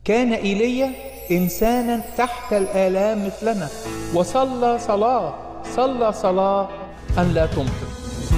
كان ايليا انسانا تحت الالام مثلنا وصلى صلاه صلى صلاه ان لا تمطر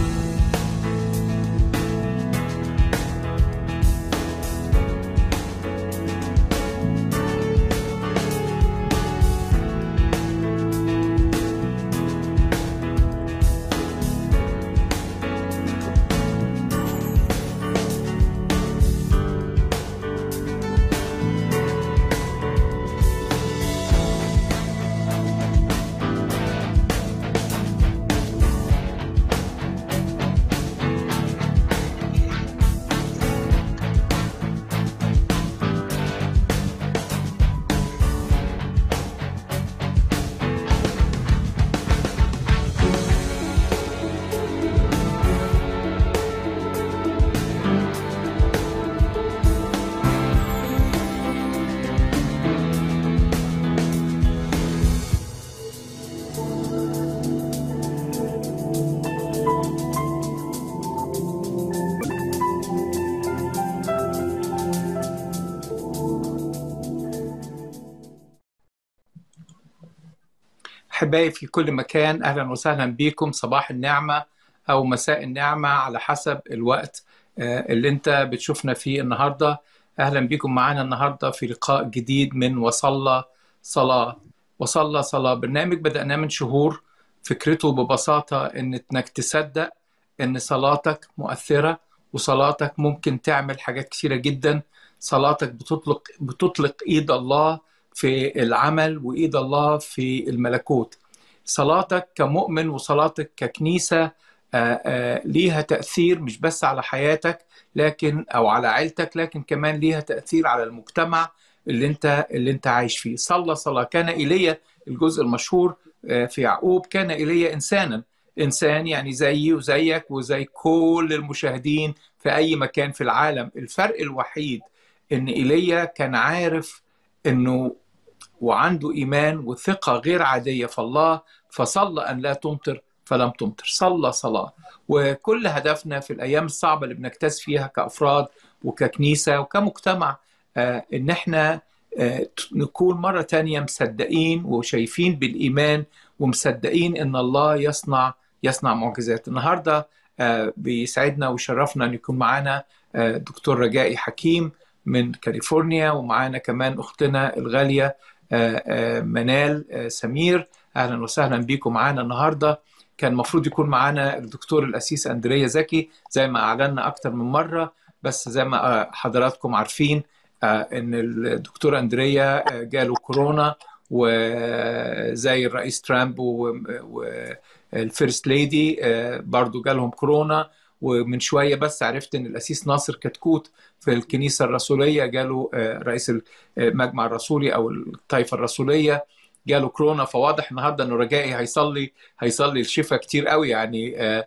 احبائي في كل مكان اهلا وسهلا بكم صباح النعمه او مساء النعمه على حسب الوقت اللي انت بتشوفنا فيه النهارده اهلا بكم معانا النهارده في لقاء جديد من وصلى صلاه وصلى صلاه برنامج بدأناه من شهور فكرته ببساطه ان انك تصدق ان صلاتك مؤثره وصلاتك ممكن تعمل حاجات كثيره جدا صلاتك بتطلق بتطلق ايد الله في العمل وايد الله في الملكوت صلاتك كمؤمن وصلاتك ككنيسه آآ آآ ليها تاثير مش بس على حياتك لكن او على عيلتك لكن كمان ليها تاثير على المجتمع اللي انت اللي انت عايش فيه صلى صلاه كان ايليا الجزء المشهور في يعقوب كان ايليا انسانا انسان يعني زيي وزيك وزي كل المشاهدين في اي مكان في العالم الفرق الوحيد ان ايليا كان عارف انه وعنده ايمان وثقه غير عاديه في الله فصلى ان لا تمطر فلم تمطر صلى صلاه وكل هدفنا في الايام الصعبه اللي بنجتاز فيها كافراد وككنيسه وكمجتمع آه ان احنا آه نكون مره تانية مصدقين وشايفين بالايمان ومصدقين ان الله يصنع يصنع معجزات النهارده آه بيسعدنا ويشرفنا ان يكون معانا دكتور رجائي حكيم من كاليفورنيا ومعانا كمان اختنا الغاليه منال سمير اهلا وسهلا بيكم معانا النهارده كان المفروض يكون معانا الدكتور الاسيس اندريا زكي زي ما اعلنا اكتر من مره بس زي ما حضراتكم عارفين ان الدكتور اندريا جاله كورونا وزي الرئيس ترامب والفيرست ليدي برضو جالهم كورونا ومن شويه بس عرفت ان الاسيس ناصر كتكوت في الكنيسه الرسوليه جاله رئيس المجمع الرسولي او الطائفه الرسوليه جاله كورونا فواضح النهارده انه رجائي هيصلي هيصلي الشفاء كتير قوي يعني آآ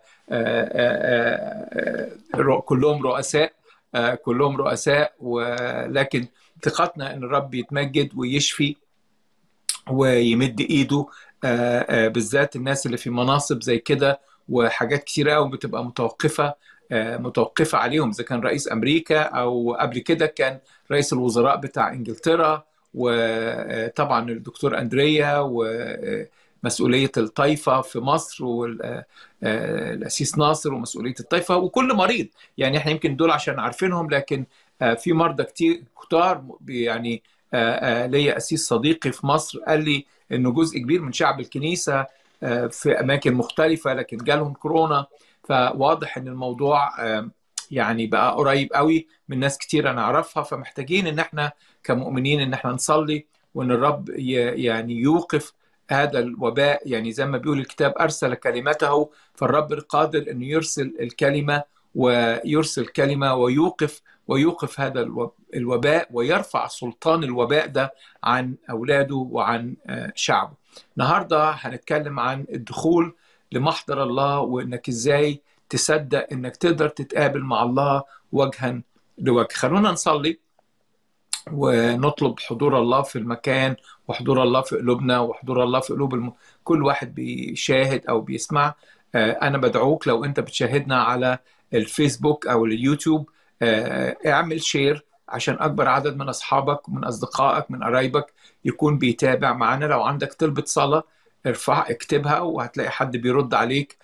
آآ كلهم رؤساء كلهم رؤساء ولكن ثقتنا ان الرب يتمجد ويشفي ويمد ايده بالذات الناس اللي في مناصب زي كده وحاجات كتير قوي بتبقى متوقفه متوقفه عليهم اذا كان رئيس امريكا او قبل كده كان رئيس الوزراء بتاع انجلترا وطبعا الدكتور اندريا ومسؤوليه الطائفه في مصر والاسيس ناصر ومسؤوليه الطائفه وكل مريض يعني احنا يمكن دول عشان عارفينهم لكن في مرضى كتير كتار يعني ليا اسيس صديقي في مصر قال لي انه جزء كبير من شعب الكنيسه في اماكن مختلفه لكن جالهم كورونا فواضح ان الموضوع يعني بقى قريب قوي من ناس كتير انا اعرفها فمحتاجين ان احنا كمؤمنين ان احنا نصلي وان الرب يعني يوقف هذا الوباء يعني زي ما بيقول الكتاب ارسل كلمته فالرب القادر انه يرسل الكلمه ويرسل كلمه ويوقف ويوقف هذا الوباء ويرفع سلطان الوباء ده عن اولاده وعن شعبه. النهارده هنتكلم عن الدخول لمحضر الله وانك ازاي تصدق انك تقدر تتقابل مع الله وجها لوجه. خلونا نصلي ونطلب حضور الله في المكان وحضور الله في قلوبنا وحضور الله في قلوب الم... كل واحد بيشاهد او بيسمع انا بدعوك لو انت بتشاهدنا على الفيسبوك او اليوتيوب اعمل شير عشان اكبر عدد من اصحابك ومن اصدقائك من قرايبك يكون بيتابع معانا لو عندك طلبة صلاة ارفع اكتبها وهتلاقي حد بيرد عليك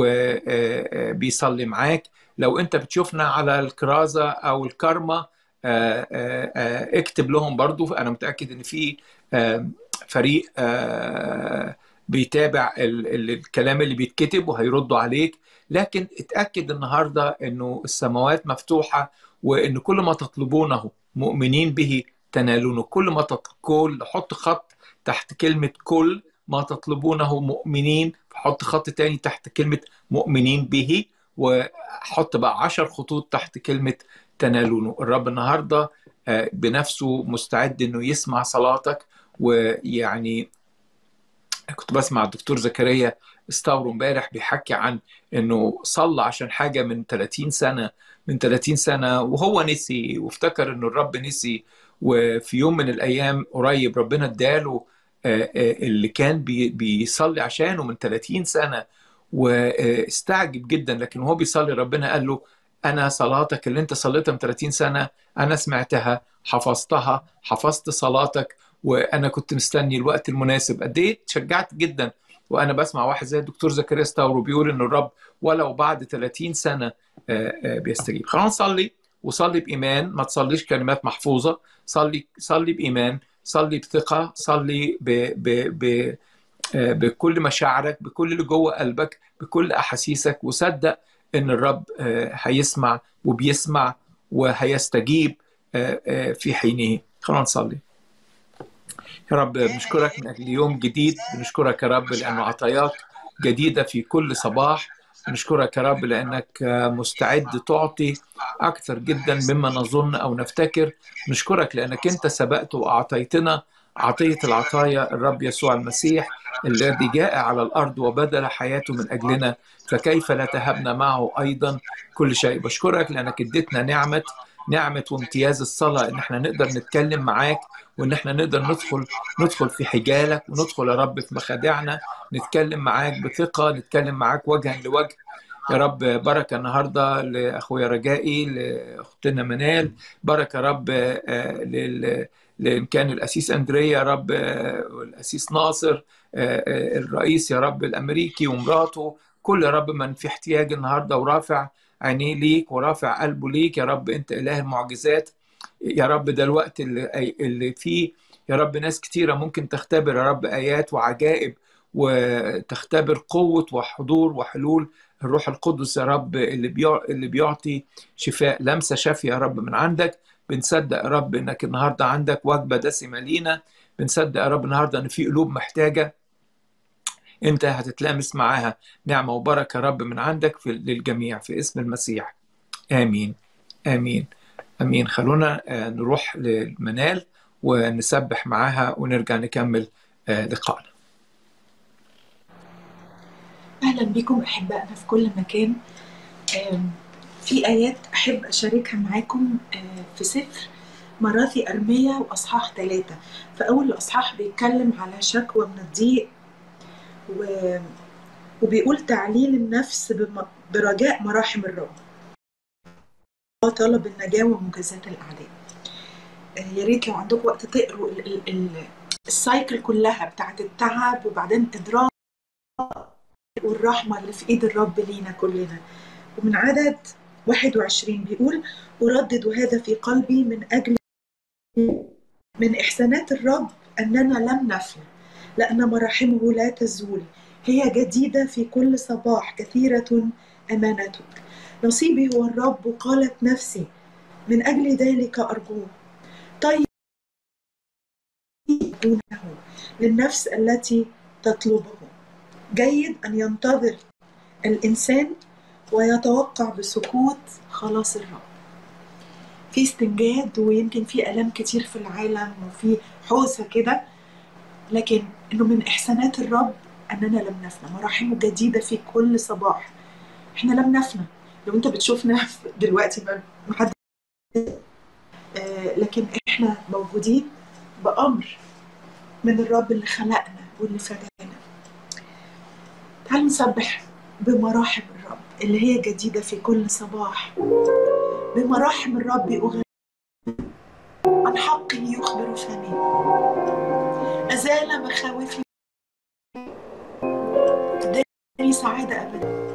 وبيصلي معاك لو انت بتشوفنا على الكرازة او الكارما اكتب لهم برضو انا متأكد ان في فريق بيتابع الكلام اللي بيتكتب وهيردوا عليك لكن اتأكد النهاردة انه السماوات مفتوحة وان كل ما تطلبونه مؤمنين به تنالونه كل ما تقول حط خط تحت كلمة كل ما تطلبونه مؤمنين حط خط تاني تحت كلمة مؤمنين به وحط بقى عشر خطوط تحت كلمة تنالونه الرب النهاردة بنفسه مستعد انه يسمع صلاتك ويعني كنت بسمع الدكتور زكريا استورو امبارح بيحكي عن انه صلى عشان حاجه من 30 سنه من 30 سنه وهو نسي وافتكر انه الرب نسي وفي يوم من الايام قريب ربنا اداله اللي كان بيصلي عشانه من 30 سنه واستعجب جدا لكن وهو بيصلي ربنا قال له انا صلاتك اللي انت صليتها من 30 سنه انا سمعتها حفظتها حفظت صلاتك وانا كنت مستني الوقت المناسب قد ايه اتشجعت جدا وانا بسمع واحد زي الدكتور زكريا ستاورو بيقول ان الرب ولو بعد 30 سنه بيستجيب خلينا نصلي وصلي بايمان ما تصليش كلمات محفوظه صلي صلي بايمان صلي بثقه صلي ب ب ب بكل مشاعرك بكل اللي جوه قلبك بكل احاسيسك وصدق ان الرب هيسمع وبيسمع وهيستجيب في حينه خلينا نصلي يا رب بنشكرك من اجل يوم جديد بنشكرك يا رب لانه عطاياك جديده في كل صباح بنشكرك يا رب لانك مستعد تعطي اكثر جدا مما نظن او نفتكر نشكرك لانك انت سبقت واعطيتنا عطيه العطايا الرب يسوع المسيح الذي جاء على الارض وبذل حياته من اجلنا فكيف لا تهبنا معه ايضا كل شيء بشكرك لانك اديتنا نعمه نعمه وامتياز الصلاه ان احنا نقدر نتكلم معاك وان احنا نقدر ندخل ندخل في حجالك وندخل يا رب في مخادعنا نتكلم معاك بثقه نتكلم معاك وجها لوجه يا رب بركة النهاردة لأخويا رجائي لأختنا منال بركة يا رب لإن كان الأسيس أندريا يا رب والأسيس ناصر الرئيس يا رب الأمريكي ومراته كل يا رب من في احتياج النهاردة ورافع عينيه ليك ورافع قلبه ليك يا رب أنت إله المعجزات يا رب ده الوقت اللي, اللي فيه يا رب ناس كتيرة ممكن تختبر يا رب آيات وعجائب وتختبر قوة وحضور وحلول الروح القدس يا رب اللي اللي بيعطي شفاء لمسة شافية يا رب من عندك بنصدق يا رب انك النهارده عندك وجبة دسمة لينا بنصدق يا رب النهارده ان في قلوب محتاجة انت هتتلامس معاها نعمة وبركة يا رب من عندك في للجميع في اسم المسيح امين امين امين خلونا نروح للمنال ونسبح معاها ونرجع نكمل لقائنا اهلا بكم احبائنا في كل مكان في ايات احب اشاركها معاكم في سفر مراثي ارميه واصحاح ثلاثه فاول الاصحاح بيتكلم على شكوى من الضيق و... وبيقول تعليل النفس بم... برجاء مراحم الرب طلب النجاه ومجازات الاعداء يا ريت لو عندكم وقت تقروا ال... ال... ال... السايكل كلها بتاعت التعب وبعدين ادراك والرحمة اللي في إيد الرب لينا كلنا ومن عدد 21 بيقول أردد هذا في قلبي من أجل من إحسانات الرب أننا لم نفنى لأن مراحمه لا تزول هي جديدة في كل صباح كثيرة أمانتك نصيبي هو الرب قالت نفسي من أجل ذلك أرجوه طيب دونه للنفس التي تطلبه جيد أن ينتظر الإنسان ويتوقع بسكوت خلاص الرب في استنجاد ويمكن في ألم كتير في العالم وفي حوسة كده لكن إنه من إحسانات الرب أننا لم نفنى مراحمه جديدة في كل صباح إحنا لم نفنى لو أنت بتشوفنا دلوقتي ما حد آه لكن إحنا موجودين بأمر من الرب اللي خلقنا واللي فدانا تعالوا نسبح بمراحم الرب اللي هي جديدة في كل صباح بمراحم الرب أغني عن حقه يخبر فمي أزال مخاوفي اداني سعادة أبدا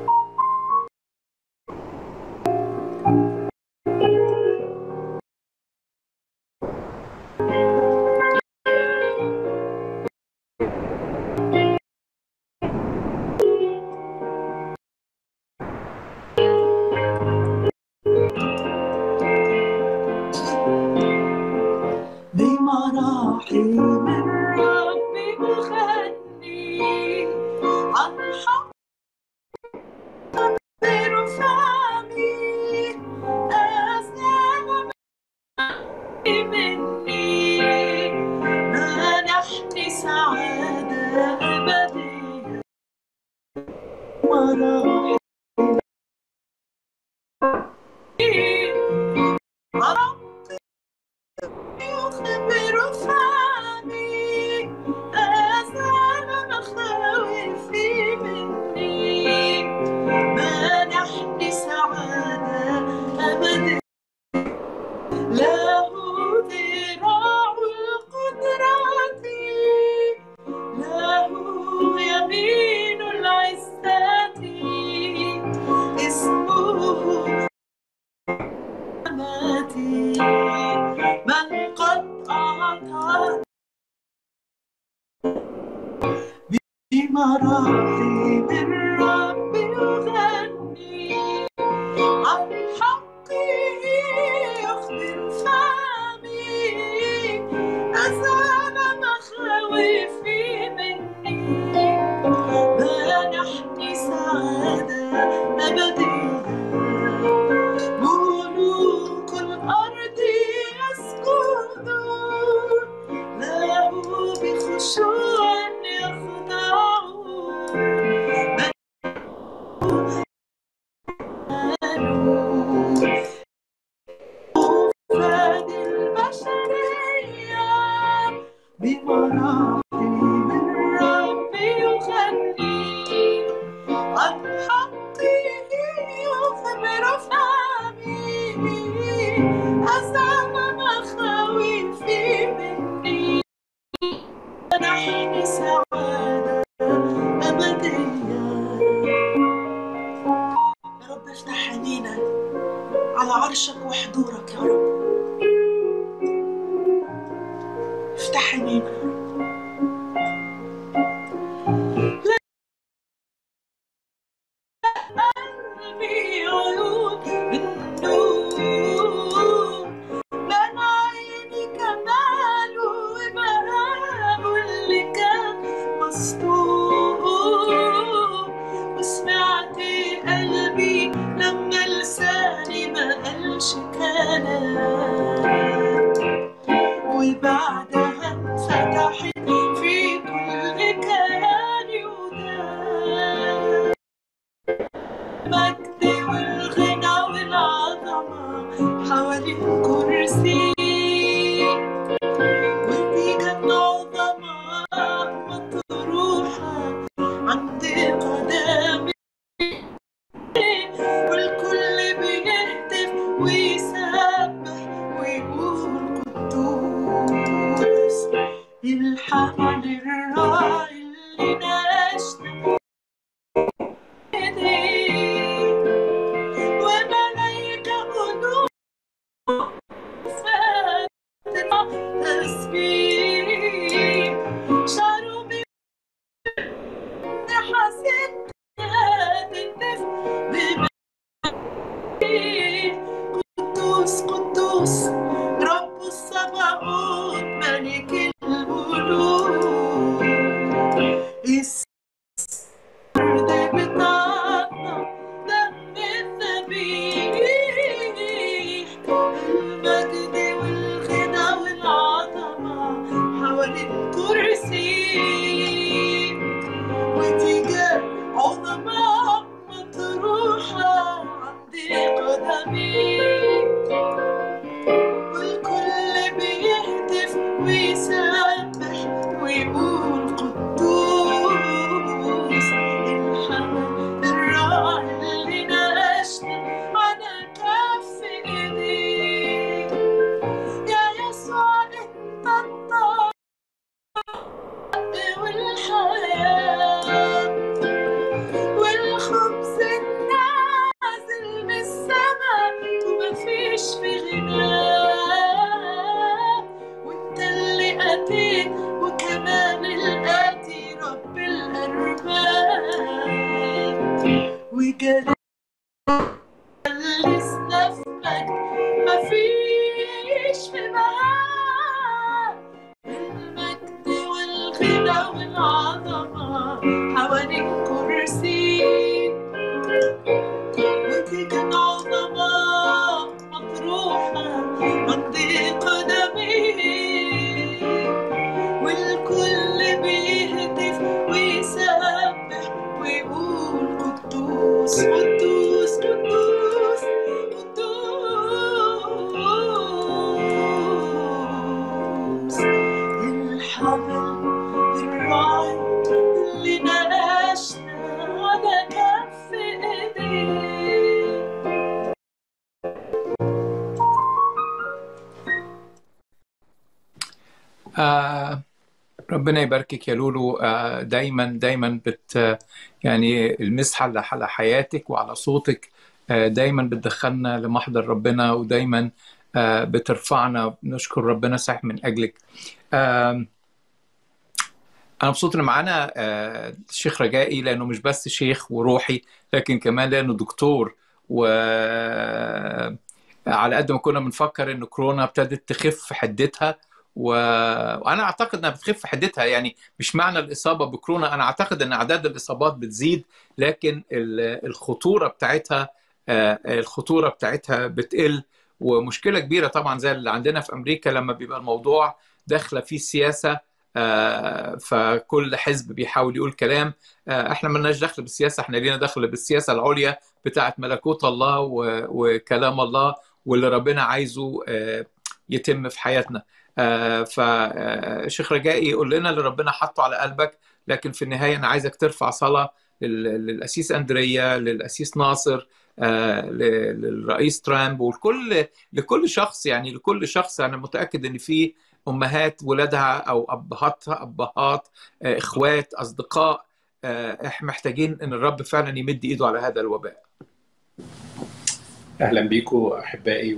بمراحم الرب أغني عن حق غير فمي أزال مني منحني سعادة أبدية مراحم رب يخبر فمي أزال مخاوفي مني منحني سعادة أبدية له ذراع القدرة له يمين العزة اسمه أماتي من قد أعطى بمراحم الرب يغني عن حقه يخبر فمي أزال مخاوفي مني منحني سعادة أبدية ملوك الأرض يسجدون له بخشوع يخضعون فاد البشرية بمراحم الرب يغني عن حقه يخبر فمي أزال مخاوفي مني منحني سعادة أبدية يا رب افتح عينينا على عرشك وحضورك يا رب افتح عينينا يا رب قلبي عيون النور من عيني كماله وبهاء اللي كان مستور وسمعت قلبي لما لساني ما قالش كلام وبعدها انفتحت في كل كياني ودان المجد والغنى والعظمة حوالين كرسي ودي كانت عظماء مطروحة عند قدامي والكل بيهتف ويسبح ويقول قدوس الحقني الراعي اللي ناشنا ايديه وملايكة قدوس فاتحة تسبيح شعروا بحسن تهتف بمجيد قدوس قدوس رب السماوات ملك الملوك الأرض بتاعنا دم الذبيح المجد والغنى والعظمة حوالين كرسي وتيجان عظماء مطروحة عند قدمي والكل بيهتف ويسبح ويقول قدوس الحمد الراعي اللي ناقشني على كف ايديه يا يسوع الأكيد وكمان الآتي رب الأرباب وجلسنا في مجد مفيش في بهاء المجد والغنى والعظمة حوالين كرسي ودي كان عظمة مطروحة عند قدمي والكل بيهتف ويسبح ويقول قدوس قدوس قدوس قدوس الحمل الراعي اللي ناقشنا على كف ايديه آه ربنا يباركك يا لولو آه دايما دايما بت يعني المسحة اللي على حياتك وعلى صوتك آه دايما بتدخلنا لمحضر ربنا ودايما آه بترفعنا نشكر ربنا صحيح من أجلك آه أنا مبسوط إن معانا آه الشيخ رجائي لأنه مش بس شيخ وروحي لكن كمان لأنه دكتور و على قد ما كنا بنفكر إن كورونا ابتدت تخف حدتها و... وانا اعتقد انها بتخف حدتها يعني مش معنى الاصابه بكورونا انا اعتقد ان اعداد الاصابات بتزيد لكن ال- الخطوره بتاعتها آه، الخطوره بتاعتها بتقل ومشكله كبيره طبعا زي اللي عندنا في امريكا لما بيبقى الموضوع داخله فيه السياسه آه، فكل حزب بيحاول يقول كلام آه، احنا ملناش دخل بالسياسه احنا لينا دخل بالسياسه العليا بتاعت ملكوت الله و- وكلام الله واللي ربنا عايزه آه، يتم في حياتنا آه، فشيخ رجائي يقول لنا اللي ربنا حطه على قلبك لكن في النهايه انا عايزك ترفع صلاه لل- للاسيس اندريا للاسيس ناصر آه، ل- للرئيس ترامب ولكل لكل شخص يعني لكل شخص انا متاكد ان في امهات ولادها او ابهاتها ابهات آه، اخوات اصدقاء آه، احنا محتاجين ان الرب فعلا يمد ايده على هذا الوباء اهلا بيكم احبائي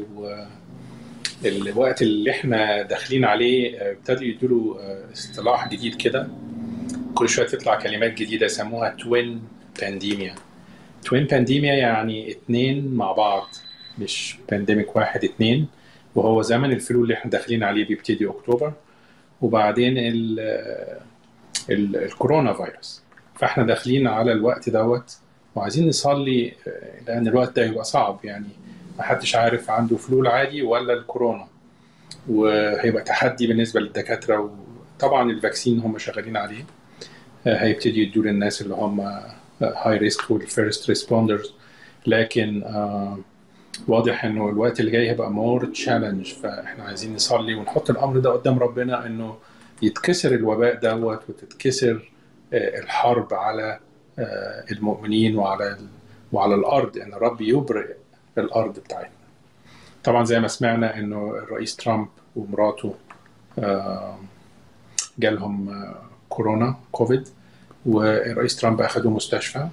والوقت اللي احنا داخلين عليه آه، ابتدوا يدوا اصطلاح جديد كده كل شويه تطلع كلمات جديده يسموها توين بانديميا توين بانديميا يعني اتنين مع بعض مش بانديميك واحد اتنين وهو زمن الفلو اللي احنا داخلين عليه بيبتدي اكتوبر وبعدين ال ال الكورونا فيروس فاحنا داخلين على الوقت دوت وعايزين نصلي آه، لان الوقت ده هيبقى صعب يعني ما حدش عارف عنده فلو العادي ولا الكورونا وهيبقى تحدي بالنسبه للدكاتره وطبعا الفاكسين هم شغالين عليه آه، هيبتدي يدوا للناس اللي هم هاي ريسك والفيرست ريسبوندرز لكن آه، واضح انه الوقت اللي جاي هيبقى مور تشالنج فاحنا عايزين نصلي ونحط الامر ده قدام ربنا انه يتكسر الوباء دوت وتتكسر آه، الحرب على آه، المؤمنين وعلى ال- وعلى الارض ان الرب يبرئ الارض بتاعتنا طبعا زي ما سمعنا انه الرئيس ترامب ومراته آه، جالهم آه، كورونا كوفيد والرئيس ترامب اخدوه مستشفى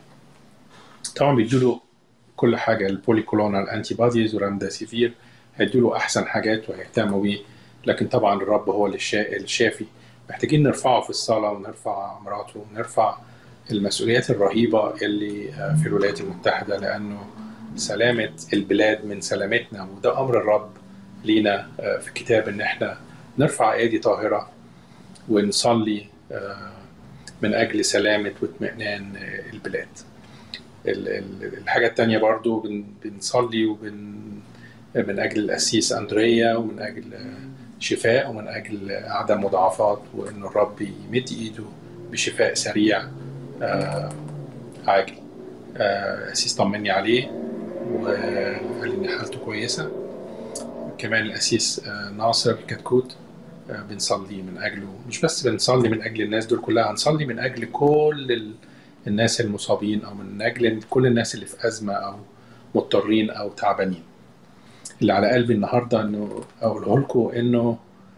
طبعا بيدوا له كل حاجه البوليكولونال الانتي بوديز ورامداسيفير هيدوا له احسن حاجات وهيهتموا بيه لكن طبعا الرب هو اللي الشا- الشافي محتاجين نرفعه في الصلاه ونرفع مراته ونرفع المسؤوليات الرهيبه اللي آه، في الولايات المتحده لانه سلامه البلاد من سلامتنا وده امر الرب لينا آه، في الكتاب ان احنا نرفع ايدي طاهره ونصلي آه، من اجل سلامه واطمئنان آه، البلاد ال- ال- الحاجة التانية برضو بن- بنصلي وبن من أجل الأسيس أندريا ومن أجل شفاء ومن أجل عدم مضاعفات وإن الرب يمد إيده بشفاء سريع آه، عاجل آه، أسيس طمني عليه وقال لي إن حالته كويسة كمان الأسيس آه، ناصر كتكوت آه، بنصلي من أجله مش بس بنصلي من أجل الناس دول كلها هنصلي من أجل كل ال... الناس المصابين او من اجل كل الناس اللي في ازمه او مضطرين او تعبانين اللي على قلبي النهارده انه اقوله لكم انه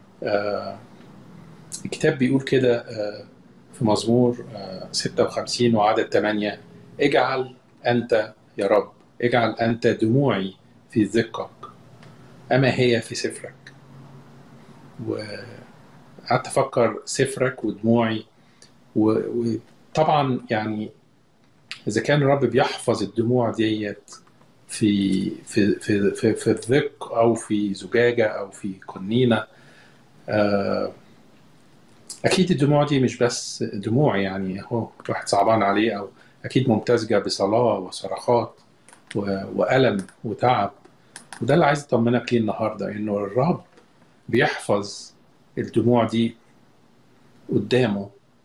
آه الكتاب بيقول كده آه في مزمور آه 56 وعدد 8 اجعل انت يا رب اجعل انت دموعي في ذكرك اما هي في سفرك و قعدت افكر سفرك ودموعي و- وطبعا يعني اذا كان الرب بيحفظ الدموع ديت في في في في, في الذق او في زجاجه او في قنينه آه، اكيد الدموع دي مش بس دموع يعني هو الواحد صعبان عليه او اكيد ممتزجه بصلاه وصرخات و- والم وتعب وده اللي عايز اطمنك ليه النهارده انه الرب بيحفظ الدموع دي قدامه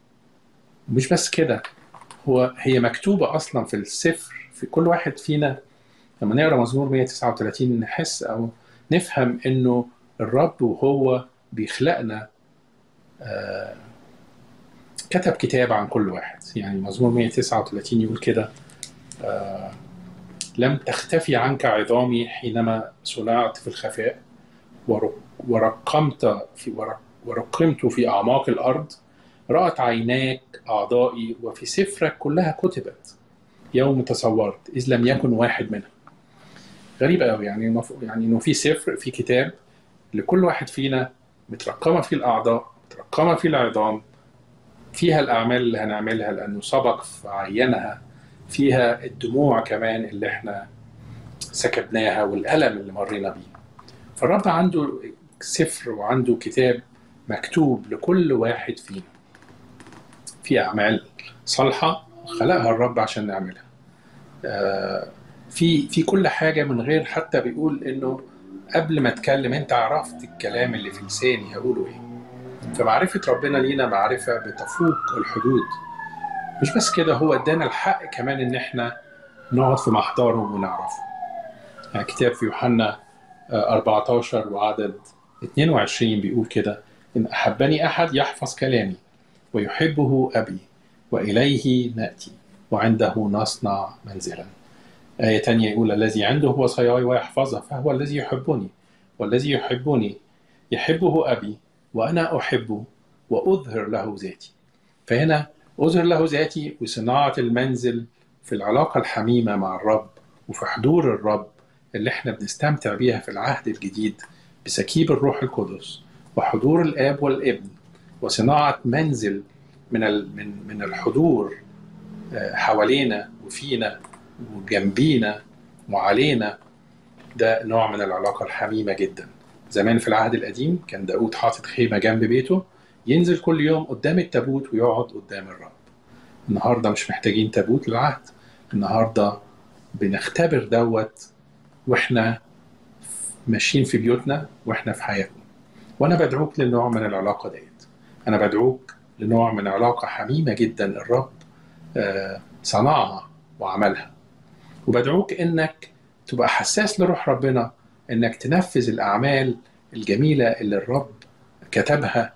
مش بس كده هو هي مكتوبة أصلا في السفر في كل واحد فينا لما نقرا مزمور 139 نحس أو نفهم إنه الرب وهو بيخلقنا آه، كتب كتاب عن كل واحد يعني مزمور 139 يقول كده آه، لم تختفي عنك عظامي حينما صنعت في الخفاء ورق- ورقمت في ورق ورقمت في أعماق الأرض رأت عيناك أعضائي وفي سفرك كلها كتبت يوم تصورت إذ لم يكن واحد منها غريب قوي يعني المفروض يعني إنه في سفر في كتاب لكل واحد فينا مترقمة فيه الأعضاء مترقمة فيه العظام فيها الأعمال اللي هنعملها لأنه سبق فعينها فيها الدموع كمان اللي احنا سكبناها والألم اللي مرينا بيه فالرب عنده سفر وعنده كتاب مكتوب لكل واحد فينا في أعمال صالحة خلقها الرب عشان نعملها آه، في في كل حاجة من غير حتى بيقول إنه قبل ما أتكلم أنت عرفت الكلام اللي في لساني هقوله إيه فمعرفة ربنا لينا معرفة بتفوق الحدود مش بس كده هو ادانا الحق كمان إن إحنا نقعد في محضره ونعرفه يعني كتاب في يوحنا آه، 14 وعدد 22 بيقول كده إن أحبني أحد يحفظ كلامي ويحبه أبي وإليه نأتي وعنده نصنع منزلا آية تانية يقول الذي عنده وصاياي ويحفظها فهو الذي يحبني والذي يحبني يحبه أبي وأنا أحبه وأظهر له ذاتي فهنا أظهر له ذاتي وصناعة المنزل في العلاقة الحميمة مع الرب وفي حضور الرب اللي احنا بنستمتع بيها في العهد الجديد بسكيب الروح القدس وحضور الآب والابن وصناعة منزل من ال- من من الحضور آه، حوالينا وفينا وجنبينا وعلينا ده نوع من العلاقة الحميمة جدا زمان في العهد القديم كان داود حاطط خيمة جنب بيته ينزل كل يوم قدام التابوت ويقعد قدام الرب النهاردة مش محتاجين تابوت للعهد النهاردة بنختبر دوت واحنا ماشيين في بيوتنا واحنا في حياتنا وانا بدعوك لنوع من العلاقة ديت انا بدعوك لنوع من علاقة حميمة جدا الرب آه، صنعها وعملها وبدعوك انك تبقى حساس لروح ربنا انك تنفذ الاعمال الجميلة اللي الرب كتبها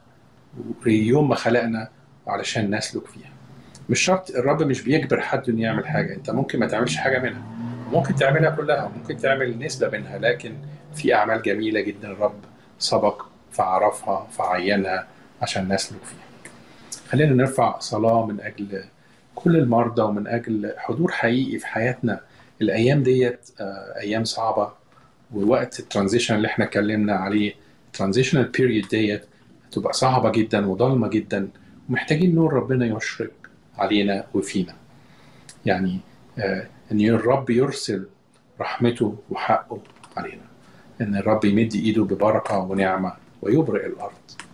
يوم ما خلقنا علشان نسلك فيها مش شرط الرب مش بيجبر حد انه يعمل حاجة انت ممكن ما تعملش حاجة منها ممكن تعملها كلها ممكن تعمل نسبة منها لكن في أعمال جميلة جدا الرب سبق فعرفها فعينها عشان نسلك فيها خلينا نرفع صلاة من أجل كل المرضى ومن أجل حضور حقيقي في حياتنا الأيام ديت آه، أيام صعبة ووقت الترانزيشن اللي احنا اتكلمنا عليه الترانزيشنال بيريود ديت هتبقى صعبة جدا وضلمة جدا ومحتاجين نور ربنا يشرق علينا وفينا يعني آه، ان الرب يرسل رحمته وحقه علينا ان الرب يمد ايده ببركه ونعمه ويبرئ الارض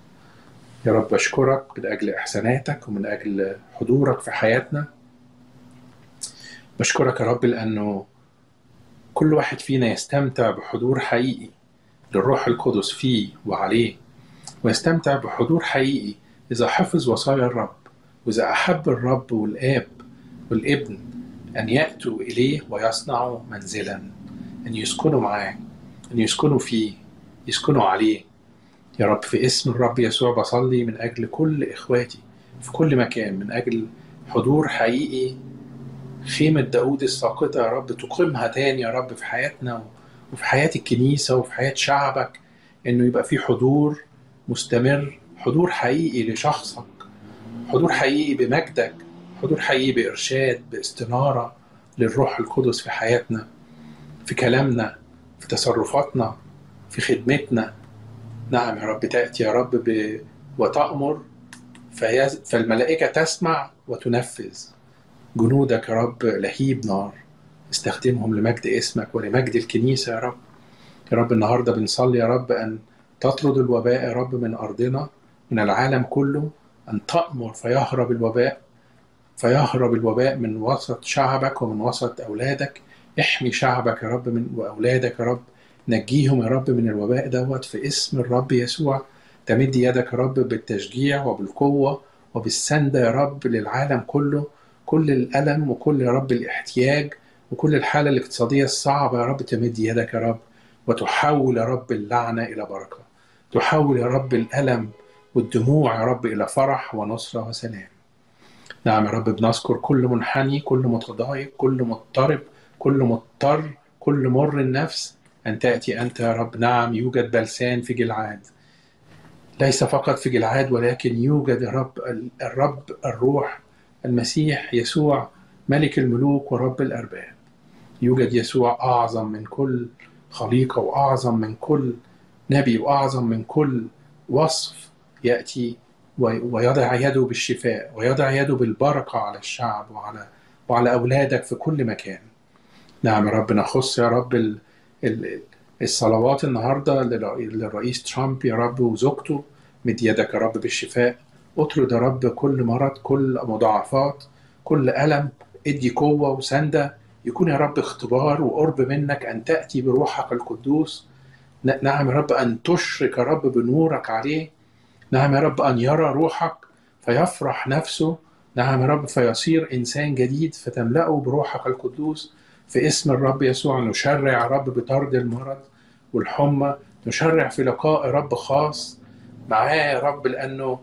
يا رب اشكرك من اجل احساناتك ومن اجل حضورك في حياتنا بشكرك يا رب لانه كل واحد فينا يستمتع بحضور حقيقي للروح القدس فيه وعليه ويستمتع بحضور حقيقي اذا حفظ وصايا الرب واذا احب الرب والاب والابن أن يأتوا إليه ويصنعوا منزلا أن يسكنوا معاه أن يسكنوا فيه يسكنوا عليه يا رب في اسم الرب يسوع بصلي من أجل كل إخواتي في كل مكان من أجل حضور حقيقي خيمة داود الساقطة يا رب تقيمها تاني يا رب في حياتنا وفي حياة الكنيسة وفي حياة شعبك إنه يبقى في حضور مستمر حضور حقيقي لشخصك حضور حقيقي بمجدك حضور حقيقي بإرشاد باستنارة للروح القدس في حياتنا في كلامنا في تصرفاتنا في خدمتنا نعم يا رب تأتي يا رب ب- وتأمر فيز... فالملائكة تسمع وتنفذ جنودك يا رب لهيب نار استخدمهم لمجد اسمك ولمجد الكنيسة يا رب يا رب النهاردة بنصلي يا رب أن تطرد الوباء يا رب من أرضنا من العالم كله أن تأمر فيهرب الوباء فيهرب الوباء من وسط شعبك ومن وسط أولادك احمي شعبك يا رب من وأولادك يا رب نجيهم يا رب من الوباء دوت في اسم الرب يسوع تمد يدك يا رب بالتشجيع وبالقوة وبالسندة يا رب للعالم كله كل الألم وكل يا رب الاحتياج وكل الحالة الاقتصادية الصعبة يا رب تمد يدك يا رب وتحول يا رب اللعنة إلى بركة تحول يا رب الألم والدموع يا رب إلى فرح ونصرة وسلام نعم يا رب بنذكر كل منحني كل متضايق كل مضطرب كل مضطر كل مر النفس أن تأتي أنت يا رب نعم يوجد بلسان في جلعاد ليس فقط في جلعاد ولكن يوجد يا رب الرب الروح المسيح يسوع ملك الملوك ورب الأرباب يوجد يسوع أعظم من كل خليقة وأعظم من كل نبي وأعظم من كل وصف يأتي ويضع يده بالشفاء ويضع يده بالبركة على الشعب وعلى وعلى أولادك في كل مكان نعم يا رب نخص يا رب ال ال الصلوات النهارده للرئيس ترامب يا رب وزوجته مد يدك يا رب بالشفاء اطرد يا رب كل مرض كل مضاعفات كل ألم ادي قوة وسندة يكون يا رب اختبار وقرب منك أن تأتي بروحك القدوس نعم يا رب أن تشرك يا رب بنورك عليه نعم يا رب أن يرى روحك فيفرح نفسه نعم يا رب فيصير إنسان جديد فتملأه بروحك القدوس في اسم الرب يسوع نشرع يا رب بطرد المرض والحمى نشرع في لقاء رب خاص معاه يا رب لأنه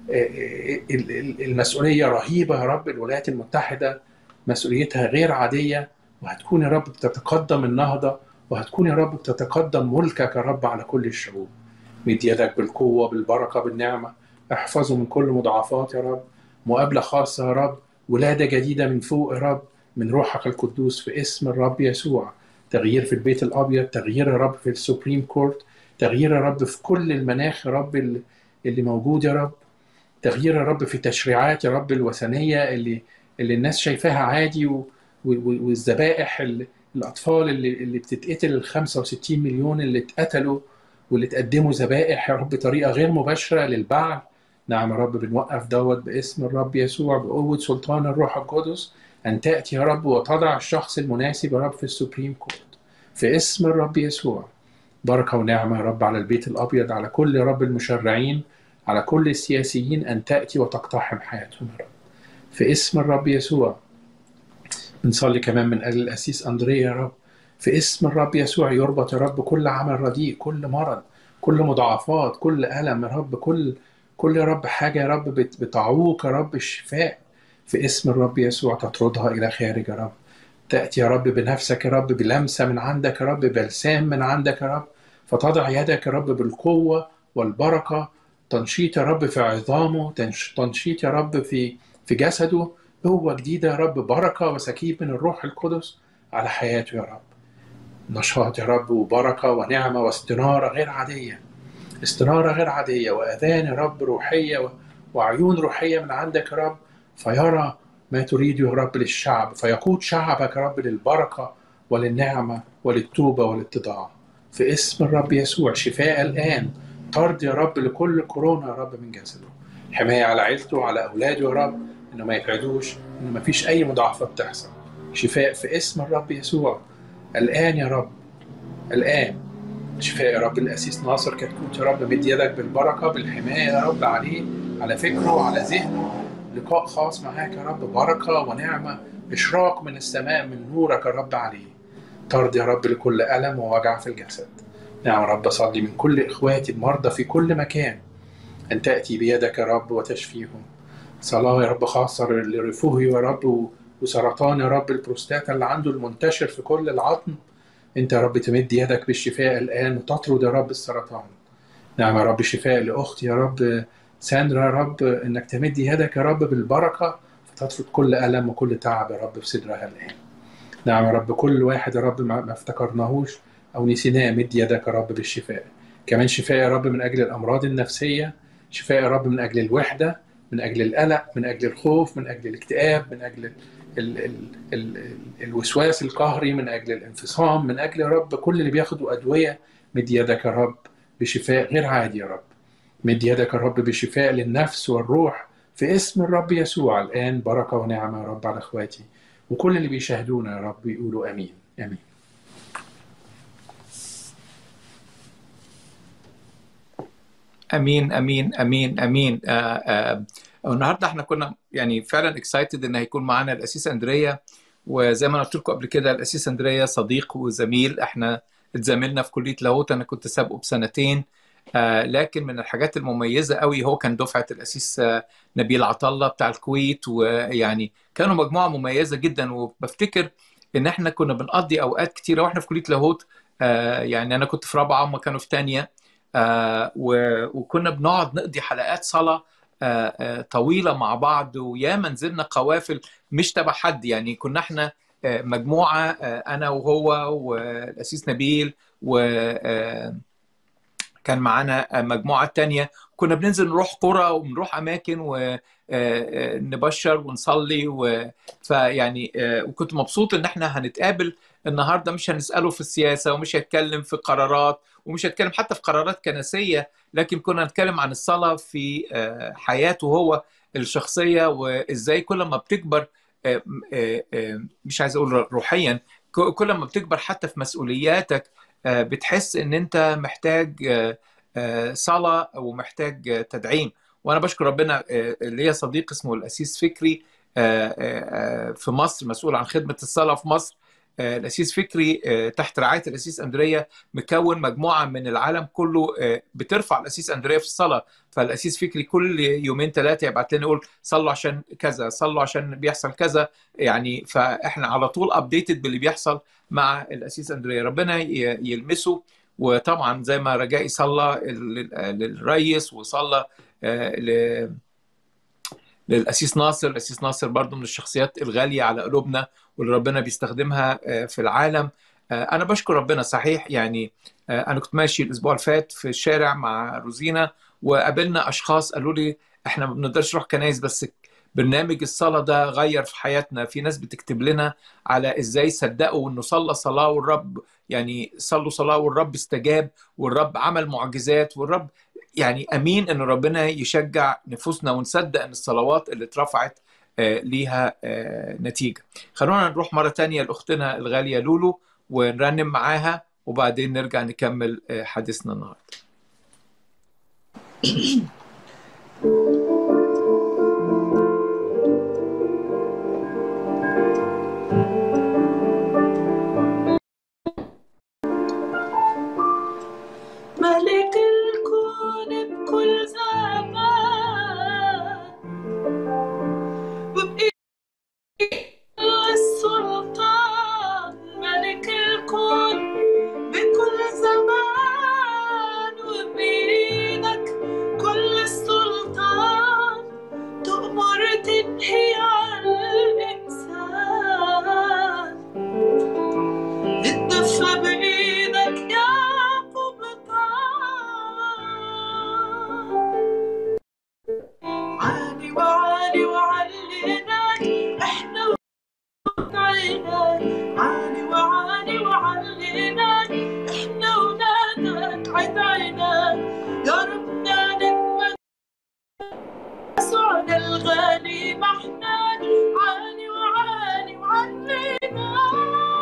المسؤولية رهيبة يا رب الولايات المتحدة مسؤوليتها غير عادية وهتكون يا رب بتتقدم النهضة وهتكون يا رب بتتقدم ملكك يا رب على كل الشعوب مد يدك بالقوة بالبركة بالنعمة احفظه من كل مضاعفات يا رب مقابلة خاصة يا رب ولادة جديدة من فوق يا رب من روحك القدوس في اسم الرب يسوع تغيير في البيت الأبيض تغيير يا رب في السوبريم كورت تغيير يا رب في كل المناخ يا رب اللي موجود يا رب تغيير يا رب في تشريعات يا رب الوثنية اللي اللي الناس شايفاها عادي و... والذبائح الأطفال اللي اللي بتتقتل ال 65 مليون اللي اتقتلوا واللي تقدموا ذبائح يا رب بطريقة غير مباشرة للبعل نعم يا رب بنوقف دوت باسم الرب يسوع بقوة سلطان الروح القدس أن تأتي يا رب وتضع الشخص المناسب يا رب في السوبريم كورت في اسم الرب يسوع بركة ونعمة يا رب على البيت الأبيض على كل يا رب المشرعين على كل السياسيين أن تأتي وتقتحم حياتهم يا رب في اسم الرب يسوع بنصلي كمان من أجل الأسيس أندريا يا رب في اسم الرب يسوع يربط يا رب كل عمل رديء كل مرض كل مضاعفات كل ألم يا رب كل كل يا رب حاجة يا رب بتعوق يا رب الشفاء في اسم الرب يسوع تطردها إلى خارج يا رب تأتي يا رب بنفسك يا رب بلمسة من عندك يا رب بلسام من عندك يا رب فتضع يدك يا رب بالقوة والبركة تنشيط يا رب في عظامه تنشيط يا رب في في جسده قوة جديدة يا رب بركة وسكيب من الروح القدس على حياته يا رب نشاط يا رب وبركة ونعمة واستنارة غير عادية استنارة غير عادية وأذان يا رب روحية وعيون روحية من عندك يا رب فيرى ما تريد يا رب للشعب فيقود شعبك يا رب للبركة وللنعمة وللتوبة والاتضاع في اسم الرب يسوع شفاء الآن طرد يا رب لكل كورونا يا رب من جسده حماية على عيلته وعلى أولاده يا رب إنه ما يبعدوش إنه ما فيش أي مضاعفات تحصل شفاء في اسم الرب يسوع الآن يا رب الآن شفاء يا رب الأسيس ناصر كتكوت يا رب مد يدك بالبركة بالحماية يا رب عليه على فكره وعلى ذهنه لقاء خاص معاك يا رب بركة ونعمة إشراق من السماء من نورك يا رب عليه طرد يا رب لكل ألم ووجع في الجسد نعم يا رب أصلي من كل إخواتي المرضى في كل مكان أن تأتي بيدك يا رب وتشفيهم صلاة يا رب خاصة لرفوه يا رب وسرطان يا رب البروستاتا اللي عنده المنتشر في كل العظم انت يا رب تمد يدك بالشفاء الان وتطرد يا رب السرطان نعم يا رب شفاء لاختي يا رب ساندرا يا رب انك تمد يدك يا رب بالبركه فتطرد كل الم وكل تعب يا رب في صدرها الان نعم يا رب كل واحد يا رب ما افتكرناهوش او نسيناه مد يدك يا رب بالشفاء كمان شفاء يا رب من اجل الامراض النفسيه شفاء يا رب من اجل الوحده من اجل القلق من اجل الخوف من اجل الاكتئاب من اجل ال ال ال الوسواس القهري من اجل الانفصام من اجل يا رب كل اللي بياخدوا ادويه مد يدك يا رب بشفاء غير عادي يا رب مد يدك يا رب بشفاء للنفس والروح في اسم الرب يسوع الان بركه ونعمه يا رب على اخواتي وكل اللي بيشاهدونا يا رب يقولوا امين امين امين امين امين امين آه آه النهارده احنا كنا يعني فعلا اكسايتد ان هيكون معانا الاسيس اندريا وزي ما انا قلت لكم قبل كده الاسيس اندريا صديق وزميل احنا اتزاملنا في كليه لاهوت انا كنت سابقه بسنتين آه لكن من الحاجات المميزه قوي هو كان دفعه الاسيس آه نبيل عطله بتاع الكويت ويعني كانوا مجموعه مميزه جدا وبفتكر ان احنا كنا بنقضي اوقات كتيره واحنا في كليه لاهوت آه يعني انا كنت في رابعه وهم كانوا في ثانيه آه وكنا بنقعد نقضي حلقات صلاه آه آه طويله مع بعض وياما نزلنا قوافل مش تبع حد يعني كنا احنا مجموعه انا وهو والاسيس نبيل و كان معانا مجموعه تانية كنا بننزل نروح قرى ونروح اماكن ونبشر ونصلي و... فيعني وكنت مبسوط ان احنا هنتقابل النهارده مش هنساله في السياسه ومش هيتكلم في قرارات ومش هيتكلم حتى في قرارات كنسيه لكن كنا نتكلم عن الصلاه في حياته هو الشخصيه وازاي كل ما بتكبر مش عايز اقول روحيا كل ما بتكبر حتى في مسؤولياتك بتحس ان انت محتاج صلاه ومحتاج تدعيم وانا بشكر ربنا ليا صديق اسمه الاسيس فكري في مصر مسؤول عن خدمه الصلاه في مصر الاسيس فكري تحت رعايه الاسيس اندريا مكون مجموعه من العالم كله بترفع الاسيس اندريا في الصلاه فالاسيس فكري كل يومين ثلاثه يبعت لنا يقول صلوا عشان كذا صلوا عشان بيحصل كذا يعني فاحنا على طول ابديتد باللي بيحصل مع الاسيس اندريا ربنا يلمسه وطبعا زي ما رجائي صلى للرئيس وصلى للاسيس ناصر الاسيس ناصر برضو من الشخصيات الغاليه على قلوبنا واللي ربنا بيستخدمها في العالم انا بشكر ربنا صحيح يعني انا كنت ماشي الاسبوع اللي فات في الشارع مع روزينا وقابلنا اشخاص قالوا لي احنا ما بنقدرش نروح كنايس بس برنامج الصلاة ده غير في حياتنا في ناس بتكتب لنا على ازاي صدقوا انه صلى صلاة والرب يعني صلوا صلاة والرب استجاب والرب عمل معجزات والرب يعني امين ان ربنا يشجع نفوسنا ونصدق ان الصلوات اللي اترفعت ليها نتيجة خلونا نروح مرة تانية لأختنا الغالية لولو ونرنم معاها وبعدين نرجع نكمل حديثنا النهاردة ملك الكون بكل زمان وبإيد السلطان ملك الكون بكل زمان وبإيدك كل السلطان تؤمر تنهي على الإنسان الدفة بإيدك يا عاني وعاني وعليناك احنا وعيناك عاني وعاني وعليناك احنا ولادك عيد عيناك يا ربنا نتمنى يسوعنا الغالي محناك عاني وعاني وعليناك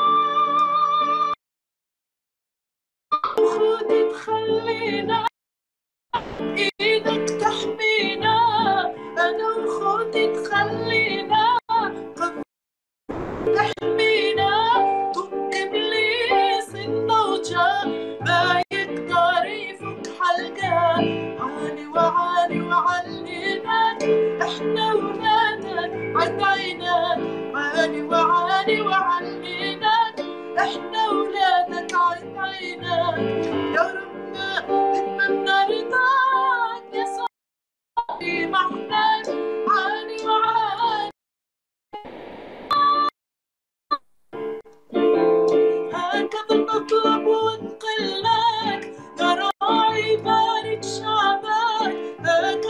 خدي تخلينا ايدك تحمينا انا وخوتي تخلينا تحمينا طق ابليس النوجة ما يقدر يفك حلقة عاني وعاني وعلينا احنا ولادك عد عينك عاني وعاني وعلينا احنا ولادك عد عينك يا ربنا نتمنى رضاك يا صاحبي محتاج عاني وعاني هكذا نطلب ونقلك يا راعي بارك شعبك هكذا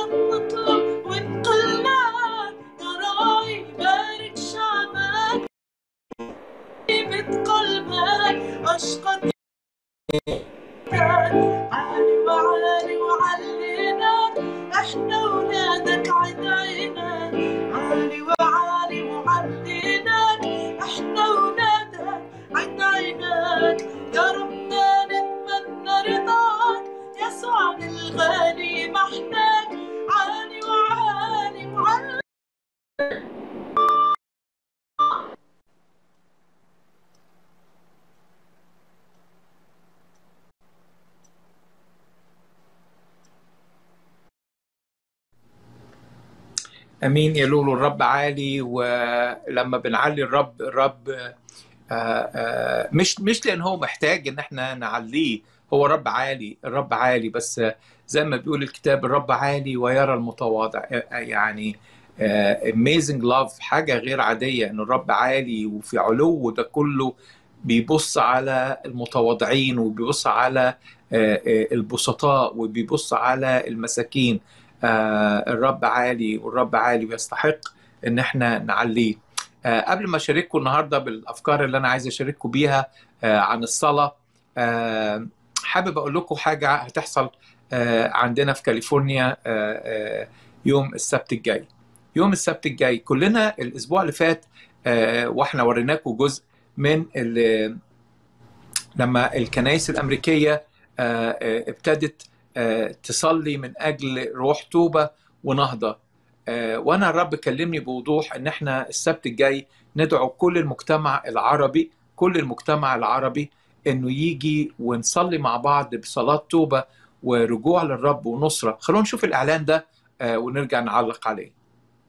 امين يا لولو الرب عالي ولما بنعلي الرب الرب آه، آه، مش مش لان هو محتاج ان احنا نعليه هو رب عالي الرب عالي بس زي ما بيقول الكتاب الرب عالي ويرى المتواضع يعني اميزنج لاف حاجه غير عاديه ان الرب عالي وفي علو ده كله بيبص على المتواضعين وبيبص على آه، آه، البسطاء وبيبص على المساكين آه، الرب عالي والرب عالي ويستحق ان احنا نعليه آه، قبل ما اشارككم النهارده بالافكار اللي انا عايز اشارككم بيها آه، عن الصلاه آه، حابب اقول لكم حاجه هتحصل آه، عندنا في كاليفورنيا آه، آه، يوم السبت الجاي يوم السبت الجاي كلنا الاسبوع اللي فات آه، واحنا وريناكم جزء من ال- لما الكنائس الامريكيه آه، آه، ابتدت آه، تصلي من اجل روح توبه ونهضه آه، وانا الرب كلمني بوضوح ان احنا السبت الجاي ندعو كل المجتمع العربي كل المجتمع العربي انه يجي ونصلي مع بعض بصلاه توبه ورجوع للرب ونصره خلونا نشوف الاعلان ده آه، ونرجع نعلق عليه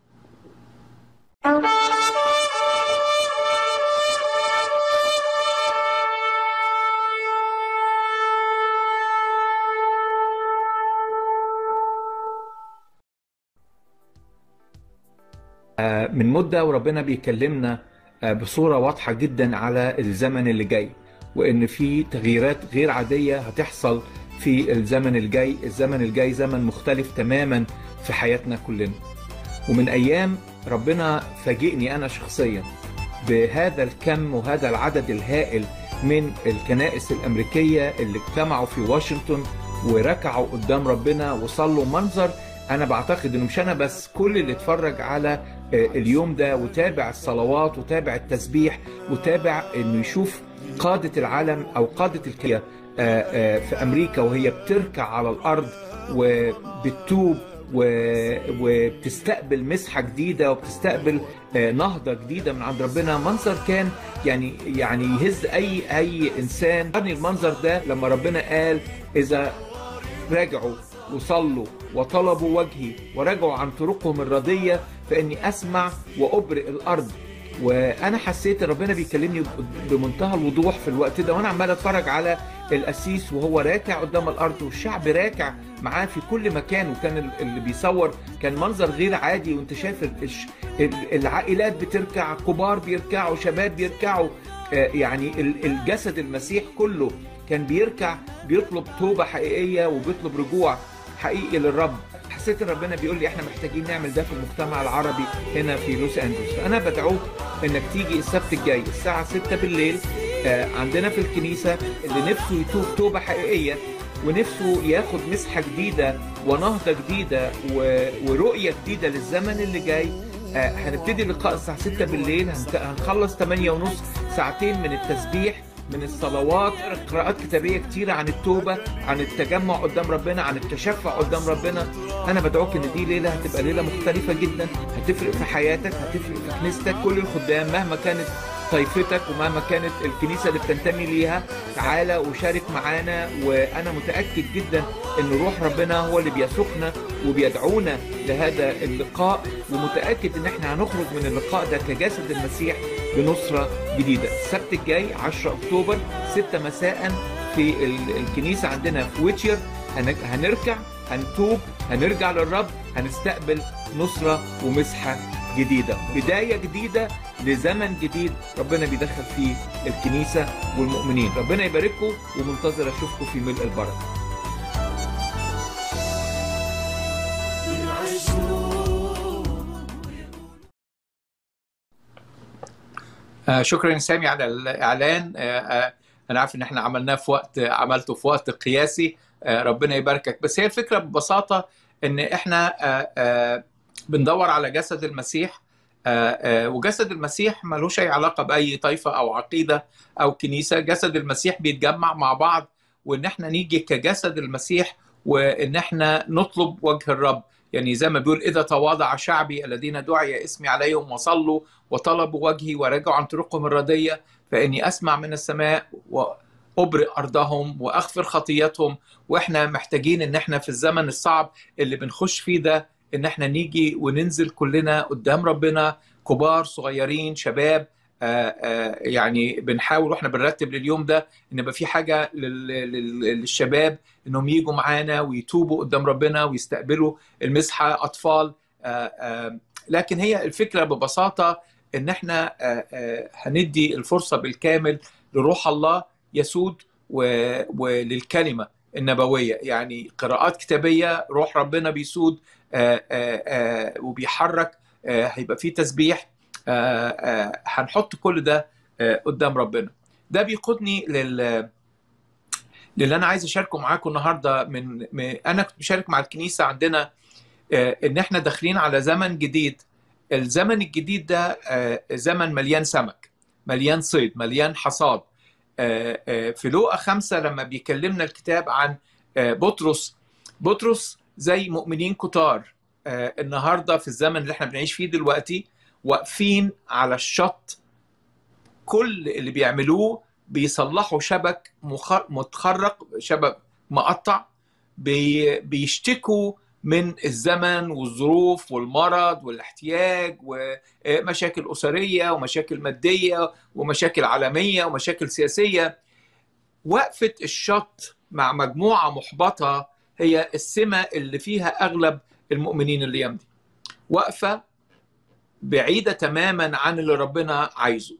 من مدة وربنا بيكلمنا بصورة واضحة جدا على الزمن اللي جاي وإن في تغييرات غير عادية هتحصل في الزمن الجاي الزمن الجاي زمن مختلف تماما في حياتنا كلنا ومن أيام ربنا فاجئني أنا شخصيا بهذا الكم وهذا العدد الهائل من الكنائس الأمريكية اللي اجتمعوا في واشنطن وركعوا قدام ربنا وصلوا منظر أنا بعتقد إنه مش أنا بس كل اللي اتفرج على اليوم ده وتابع الصلوات وتابع التسبيح وتابع انه يشوف قادة العالم او قادة الكية في امريكا وهي بتركع على الارض وبتتوب وبتستقبل مسحة جديدة وبتستقبل نهضة جديدة من عند ربنا منظر كان يعني يعني يهز اي اي انسان المنظر ده لما ربنا قال اذا راجعوا وصلوا وطلبوا وجهي ورجعوا عن طرقهم الردية فإني أسمع وأبرئ الأرض وأنا حسيت ربنا بيكلمني بمنتهى الوضوح في الوقت ده وأنا عمال أتفرج على القسيس وهو راكع قدام الأرض والشعب راكع معاه في كل مكان وكان اللي بيصور كان منظر غير عادي وأنت شايف العائلات بتركع كبار بيركعوا شباب بيركعوا يعني الجسد المسيح كله كان بيركع بيطلب توبة حقيقية وبيطلب رجوع حقيقي للرب حسيت ان ربنا بيقول لي احنا محتاجين نعمل ده في المجتمع العربي هنا في لوس انجلوس فانا بدعوك انك تيجي السبت الجاي الساعه 6 بالليل عندنا في الكنيسه اللي نفسه يتوب توبه حقيقيه ونفسه ياخد مسحه جديده ونهضه جديده ورؤيه جديده للزمن اللي جاي هنبتدي اللقاء الساعه 6 بالليل هنخلص 8 ونص ساعتين من التسبيح من الصلوات قراءات كتابية كتيرة عن التوبة عن التجمع قدام ربنا عن التشفع قدام ربنا أنا بدعوك إن دي ليلة هتبقى ليلة مختلفة جدا هتفرق في حياتك هتفرق في كنيستك كل الخدام مهما كانت طائفتك ومهما كانت الكنيسة اللي بتنتمي ليها تعالى وشارك معانا وأنا متأكد جدا إن روح ربنا هو اللي بيسوقنا وبيدعونا لهذا اللقاء ومتأكد إن إحنا هنخرج من اللقاء ده كجسد المسيح بنصرة جديدة السبت الجاي 10 أكتوبر 6 مساء في الكنيسة عندنا في ويتشر هنركع هنتوب هنرجع للرب هنستقبل نصرة ومسحة جديدة بداية جديدة لزمن جديد ربنا بيدخل فيه الكنيسة والمؤمنين ربنا يبارككم ومنتظر أشوفكم في ملء البركة آه شكرا سامي على الاعلان آه آه انا عارف ان احنا عملناه في وقت عملته في وقت قياسي ربنا يباركك بس هي الفكره ببساطه ان احنا بندور على جسد المسيح وجسد المسيح ملوش اي علاقه باي طائفه او عقيده او كنيسه جسد المسيح بيتجمع مع بعض وان احنا نيجي كجسد المسيح وان احنا نطلب وجه الرب يعني زي ما بيقول اذا تواضع شعبي الذين دعي اسمي عليهم وصلوا وطلبوا وجهي ورجعوا عن طرقهم الرديه فاني اسمع من السماء وابرئ ارضهم واغفر خطيتهم واحنا محتاجين ان احنا في الزمن الصعب اللي بنخش فيه ده ان احنا نيجي وننزل كلنا قدام ربنا كبار صغيرين شباب آآ آآ يعني بنحاول واحنا بنرتب لليوم ده ان يبقى في حاجه للشباب انهم يجوا معانا ويتوبوا قدام ربنا ويستقبلوا المسحه اطفال آآ لكن هي الفكره ببساطه ان احنا هندي الفرصه بالكامل لروح الله يسود وللكلمه النبويه يعني قراءات كتابيه روح ربنا بيسود وبيحرك هيبقى في تسبيح هنحط كل ده قدام ربنا ده بيقودني لل للي انا عايز اشاركه معاكم النهارده من, من انا كنت بشارك مع الكنيسه عندنا ان احنا داخلين على زمن جديد الزمن الجديد ده زمن مليان سمك مليان صيد مليان حصاد في لوقا خمسة لما بيكلمنا الكتاب عن بطرس بطرس زي مؤمنين كتار النهارده في الزمن اللي احنا بنعيش فيه دلوقتي واقفين على الشط كل اللي بيعملوه بيصلحوا شبك متخرق شبك مقطع بي بيشتكوا من الزمن والظروف والمرض والاحتياج ومشاكل أسرية ومشاكل مادية ومشاكل عالمية ومشاكل سياسية وقفة الشط مع مجموعة محبطة هي السمة اللي فيها أغلب المؤمنين اللي يمضي وقفة بعيدة تماما عن اللي ربنا عايزه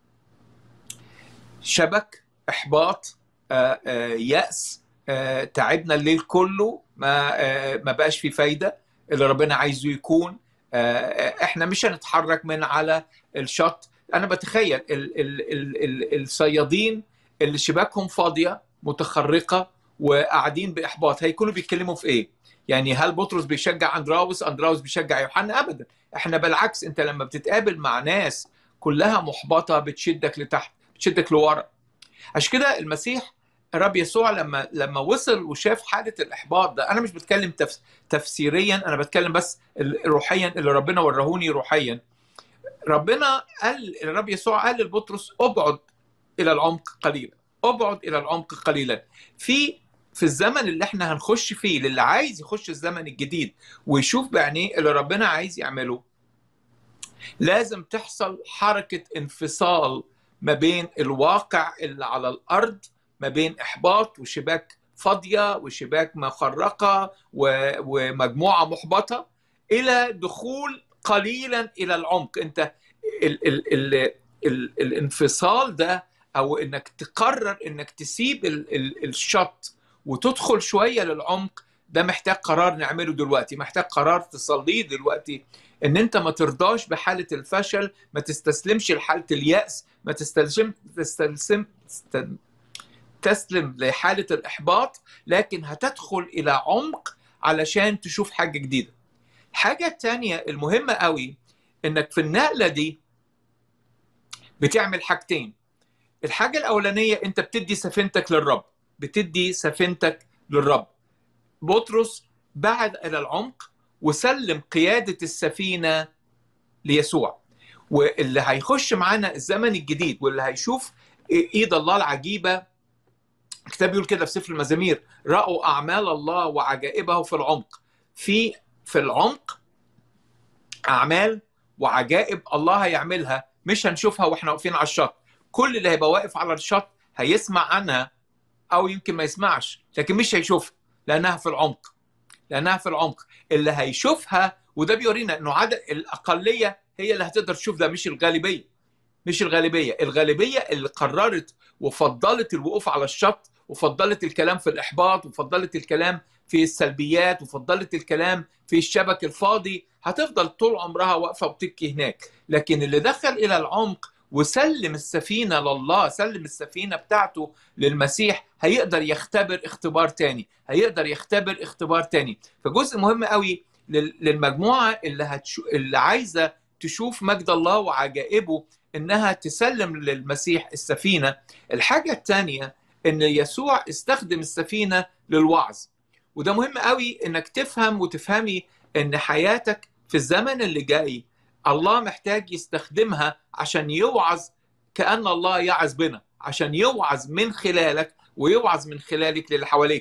شبك إحباط يأس تعبنا الليل كله ما ما بقاش في فايده اللي ربنا عايزه يكون احنا مش هنتحرك من على الشط انا بتخيل ال ال ال ال الصيادين اللي شباكهم فاضيه متخرقه وقاعدين باحباط هيكونوا بيتكلموا في ايه يعني هل بطرس بيشجع اندراوس اندراوس بيشجع يوحنا ابدا احنا بالعكس انت لما بتتقابل مع ناس كلها محبطه بتشدك لتحت بتشدك لورا عشان كده المسيح الرب يسوع لما لما وصل وشاف حاله الاحباط ده انا مش بتكلم تف... تفسيريا انا بتكلم بس روحيا اللي ربنا ورهوني روحيا ربنا قال الرب يسوع قال لبطرس ابعد الى العمق قليلا ابعد الى العمق قليلا في في الزمن اللي احنا هنخش فيه للي عايز يخش الزمن الجديد ويشوف بعينيه اللي ربنا عايز يعمله لازم تحصل حركه انفصال ما بين الواقع اللي على الارض ما بين احباط وشباك فاضيه وشباك مخرقه ومجموعه محبطه الى دخول قليلا الى العمق انت ال ال ال ال الانفصال ده او انك تقرر انك تسيب ال ال الشط وتدخل شويه للعمق ده محتاج قرار نعمله دلوقتي محتاج قرار تصليه دلوقتي ان انت ما ترضاش بحاله الفشل ما تستسلمش لحاله الياس ما تستسلم تستسلم تسلم لحالة الإحباط لكن هتدخل إلى عمق علشان تشوف حاجة جديدة حاجة تانية المهمة قوي إنك في النقلة دي بتعمل حاجتين الحاجة الأولانية أنت بتدي سفينتك للرب بتدي سفينتك للرب بطرس بعد إلى العمق وسلم قيادة السفينة ليسوع واللي هيخش معانا الزمن الجديد واللي هيشوف ايد الله العجيبه الكتاب بيقول كده في سفر المزامير رأوا أعمال الله وعجائبه في العمق في في العمق أعمال وعجائب الله هيعملها مش هنشوفها واحنا واقفين على الشط كل اللي هيبقى واقف على الشط هيسمع عنها أو يمكن ما يسمعش لكن مش هيشوفها لأنها في العمق لأنها في العمق اللي هيشوفها وده بيورينا إنه عدد الأقلية هي اللي هتقدر تشوف ده مش الغالبية مش الغالبية الغالبية اللي قررت وفضلت الوقوف على الشط وفضلت الكلام في الإحباط وفضلت الكلام في السلبيات وفضلت الكلام في الشبك الفاضي هتفضل طول عمرها واقفة وتبكي هناك لكن اللي دخل إلى العمق وسلم السفينة لله سلم السفينة بتاعته للمسيح هيقدر يختبر اختبار تاني هيقدر يختبر اختبار تاني فجزء مهم قوي للمجموعة اللي, هتشو... اللي عايزة تشوف مجد الله وعجائبه انها تسلم للمسيح السفينه الحاجه الثانيه ان يسوع استخدم السفينه للوعظ وده مهم قوي انك تفهم وتفهمي ان حياتك في الزمن اللي جاي الله محتاج يستخدمها عشان يوعظ كأن الله يعظ بنا عشان يوعظ من خلالك ويوعظ من خلالك للي حواليك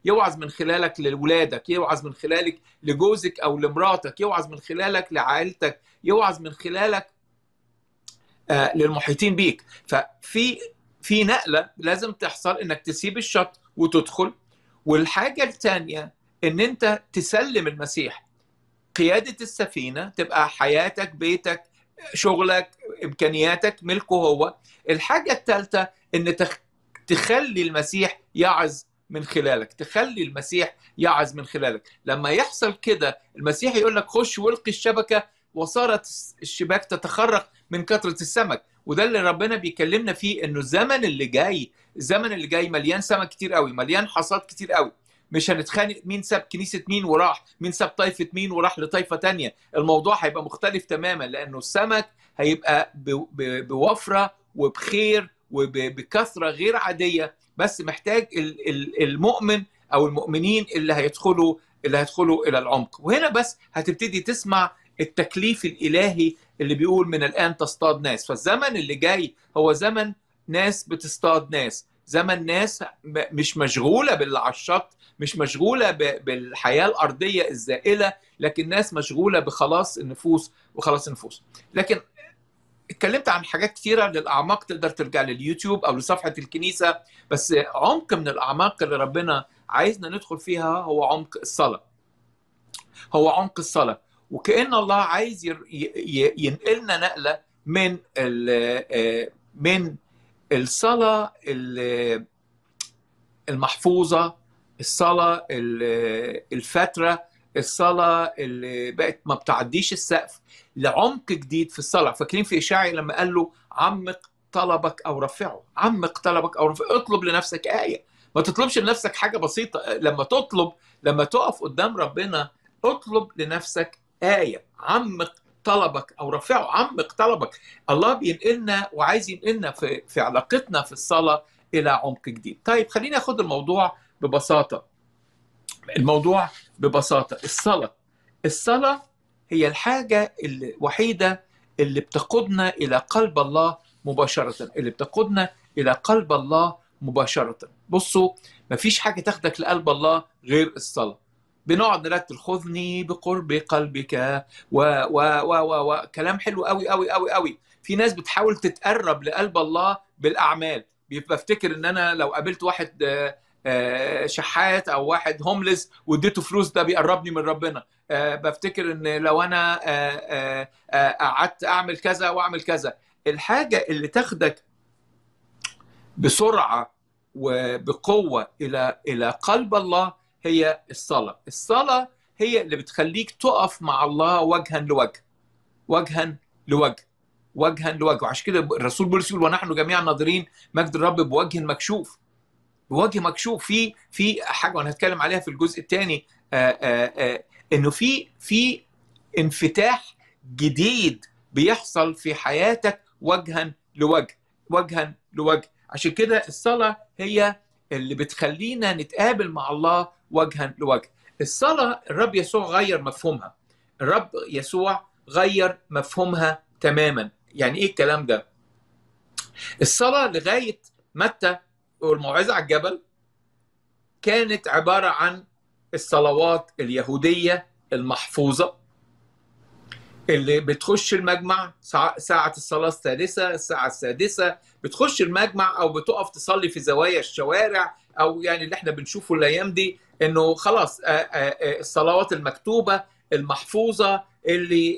يوعظ من خلالك لاولادك يوعظ من خلالك لجوزك او لمراتك يوعظ من خلالك لعائلتك يوعظ من خلالك آه للمحيطين بيك ففي في نقله لازم تحصل انك تسيب الشط وتدخل والحاجه الثانيه ان انت تسلم المسيح قياده السفينه تبقى حياتك بيتك شغلك امكانياتك ملكه هو الحاجه الثالثه ان تخ... تخلي المسيح يعظ من خلالك تخلي المسيح يعظ من خلالك لما يحصل كده المسيح يقول لك خش والقي الشبكه وصارت الشباك تتخرق من كثره السمك وده اللي ربنا بيكلمنا فيه انه الزمن اللي جاي الزمن اللي جاي مليان سمك كتير قوي مليان حصاد كتير قوي مش هنتخانق مين ساب كنيسة مين وراح مين ساب طائفة مين وراح لطائفة تانية الموضوع هيبقى مختلف تماما لأنه السمك هيبقى بوفرة وبخير وبكثرة غير عادية بس محتاج المؤمن أو المؤمنين اللي هيدخلوا اللي هيدخلوا إلى العمق وهنا بس هتبتدي تسمع التكليف الإلهي اللي بيقول من الآن تصطاد ناس فالزمن اللي جاي هو زمن ناس بتصطاد ناس زمن ناس مش مشغوله باللي على الشط مش مشغوله بالحياه الارضيه الزائله لكن ناس مشغوله بخلاص النفوس وخلاص النفوس لكن اتكلمت عن حاجات كثيرة للأعماق تقدر ترجع لليوتيوب أو لصفحة الكنيسة بس عمق من الأعماق اللي ربنا عايزنا ندخل فيها هو عمق الصلاة هو عمق الصلاة وكأن الله عايز ينقلنا نقلة من من الصلاة المحفوظة الصلاة الفترة الصلاة اللي بقت ما بتعديش السقف لعمق جديد في الصلاة فاكرين في إشاعي لما قال له عمق طلبك أو رفعه عمق طلبك أو رفعه اطلب لنفسك آية ما تطلبش لنفسك حاجة بسيطة لما تطلب لما تقف قدام ربنا اطلب لنفسك آية عمق طلبك او رفعه عمق طلبك الله بينقلنا وعايز ينقلنا في في علاقتنا في الصلاه الى عمق جديد طيب خليني اخد الموضوع ببساطه الموضوع ببساطه الصلاه الصلاه هي الحاجه الوحيده اللي بتقودنا الى قلب الله مباشره اللي بتقودنا الى قلب الله مباشره بصوا مفيش حاجه تاخدك لقلب الله غير الصلاه بنقعد نرتل خذني بقرب قلبك و و و و, و. كلام حلو قوي قوي قوي قوي في ناس بتحاول تتقرب لقلب الله بالاعمال بفتكر ان انا لو قابلت واحد شحات او واحد هوملس واديته فلوس ده بيقربني من ربنا بفتكر ان لو انا قعدت اعمل كذا واعمل كذا الحاجه اللي تاخدك بسرعه وبقوه الى الى قلب الله هي الصلاة الصلاة هي اللي بتخليك تقف مع الله وجها لوجه وجها لوجه وجها لوجه وعشان كده الرسول بولس يقول ونحن جميعا ناظرين مجد الرب بوجه مكشوف بوجه مكشوف في في حاجه وانا هتكلم عليها في الجزء الثاني انه في في انفتاح جديد بيحصل في حياتك وجها لوجه وجها لوجه عشان كده الصلاه هي اللي بتخلينا نتقابل مع الله وجها لوجه الصلاة الرب يسوع غير مفهومها الرب يسوع غير مفهومها تماما يعني ايه الكلام ده الصلاة لغاية متى والموعظة على الجبل كانت عبارة عن الصلوات اليهودية المحفوظة اللي بتخش المجمع ساعة الصلاة الثالثة الساعة السادسة بتخش المجمع أو بتقف تصلي في زوايا الشوارع أو يعني اللي احنا بنشوفه الأيام دي إنه خلاص الصلوات المكتوبة المحفوظة اللي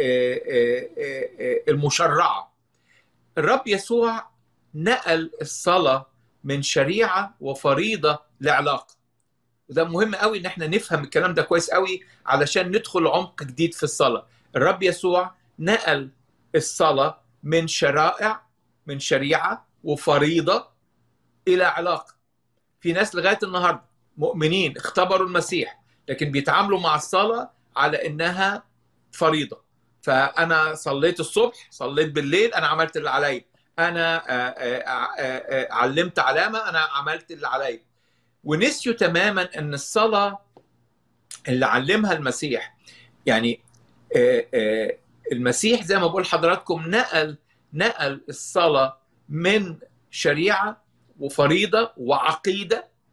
المشرعة الرب يسوع نقل الصلاة من شريعة وفريضة لعلاقة وده مهم قوي ان احنا نفهم الكلام ده كويس قوي علشان ندخل عمق جديد في الصلاه الرب يسوع نقل الصلاه من شرائع من شريعه وفريضه الى علاقه في ناس لغايه النهارده مؤمنين اختبروا المسيح لكن بيتعاملوا مع الصلاه على انها فريضه فانا صليت الصبح صليت بالليل انا عملت اللي عليا انا علمت علامه انا عملت اللي عليا ونسيوا تماما ان الصلاه اللي علمها المسيح يعني المسيح زي ما بقول لحضراتكم نقل نقل الصلاه من شريعه وفريضه وعقيده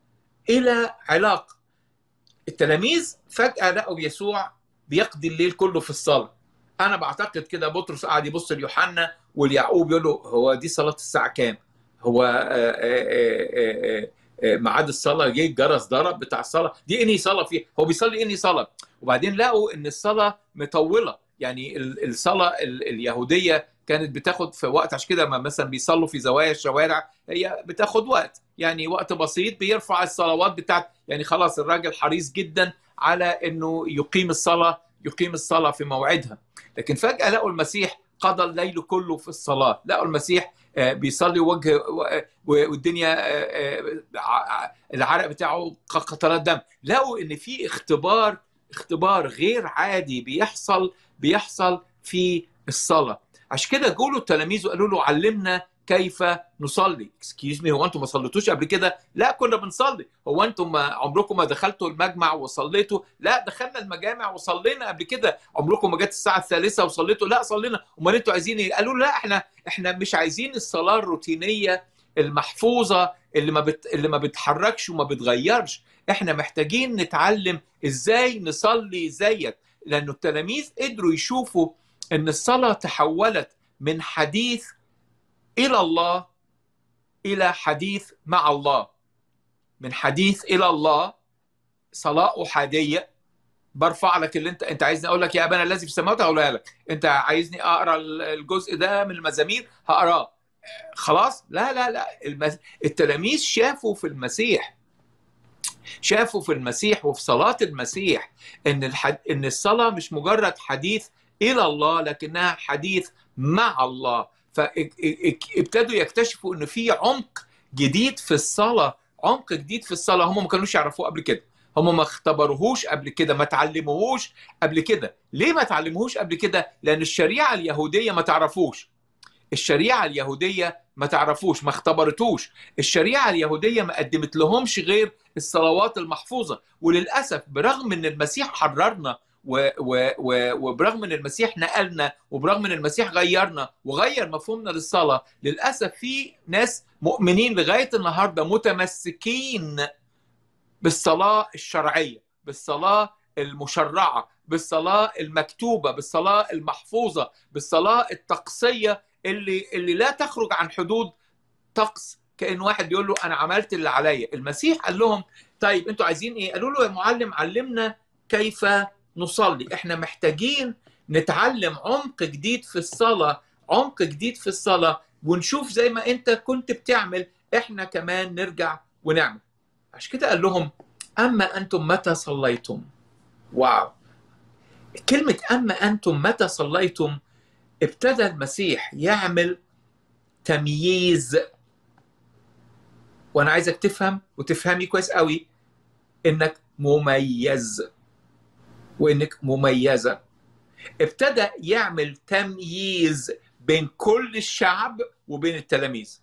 الى علاقه التلاميذ فجاه لقوا يسوع بيقضي الليل كله في الصلاه انا بعتقد كده بطرس قاعد يبص ليوحنا واليعقوب يقول له هو دي صلاه الساعه كام هو آه، آه، آه، آه، ميعاد الصلاه جه الجرس ضرب بتاع الصلاه دي انهي صلاه فيه هو بيصلي انهي صلاه وبعدين لقوا ان الصلاه مطوله يعني ال- الصلاه ال- اليهوديه كانت بتاخد في وقت عشان كده لما مثلا بيصلوا في زوايا الشوارع هي بتاخد وقت يعني وقت بسيط بيرفع الصلوات بتاعت يعني خلاص الراجل حريص جدا على انه يقيم الصلاه يقيم الصلاه في موعدها لكن فجاه لقوا المسيح قضى الليل كله في الصلاه لقوا المسيح آه، بيصلي وجه و- والدنيا آه، آه، ع- العرق بتاعه قطرات دم لقوا ان في اختبار اختبار غير عادي بيحصل بيحصل في الصلاه عشان كده جولوا التلاميذ وقالوا له علمنا كيف نصلي اكسكيوز مي هو انتم ما صليتوش قبل كده لا كنا بنصلي هو انتم ما عمركم ما دخلتوا المجمع وصليتوا لا دخلنا المجامع وصلينا قبل كده عمركم ما جت الساعه الثالثه وصليتوا لا صلينا امال انتوا عايزين ايه قالوا لا احنا احنا مش عايزين الصلاه الروتينيه المحفوظه اللي ما بت... اللي ما بتحركش وما بتغيرش احنا محتاجين نتعلم ازاي نصلي زيك لانه التلاميذ قدروا يشوفوا ان الصلاه تحولت من حديث الى الله الى حديث مع الله من حديث الى الله صلاه احاديه برفع لك اللي انت انت عايزني اقول لك يا ابانا الذي في السماوات هقولها لك انت عايزني اقرا الجزء ده من المزامير هقراه خلاص لا لا لا المز... التلاميذ شافوا في المسيح شافوا في المسيح وفي صلاة المسيح ان الحد... ان الصلاة مش مجرد حديث الى الله لكنها حديث مع الله فابتدوا يكتشفوا ان في عمق جديد في الصلاة عمق جديد في الصلاة هم ما كانوش يعرفوه قبل كده هم ما اختبروهوش قبل كده ما تعلموهوش قبل كده ليه ما تعلموهوش قبل كده لان الشريعة اليهودية ما تعرفوش الشريعة اليهودية ما تعرفوش ما اختبرتوش الشريعة اليهودية ما قدمت لهمش غير الصلوات المحفوظة وللأسف برغم ان المسيح حررنا و و و وبرغم ان المسيح نقلنا وبرغم ان المسيح غيرنا وغير مفهومنا للصلاة للأسف في ناس مؤمنين لغاية النهاردة متمسكين بالصلاة الشرعية بالصلاة المشرعة بالصلاة المكتوبة بالصلاة المحفوظة بالصلاة الطقسية اللي اللي لا تخرج عن حدود طقس كان واحد بيقول له انا عملت اللي عليا المسيح قال لهم طيب انتوا عايزين ايه قالوا له يا معلم علمنا كيف نصلي احنا محتاجين نتعلم عمق جديد في الصلاه عمق جديد في الصلاه ونشوف زي ما انت كنت بتعمل احنا كمان نرجع ونعمل عشان كده قال لهم اما انتم متى صليتم واو كلمه اما انتم متى صليتم ابتدى المسيح يعمل تمييز وانا عايزك تفهم وتفهمي كويس قوي انك مميز وانك مميزه ابتدى يعمل تمييز بين كل الشعب وبين التلاميذ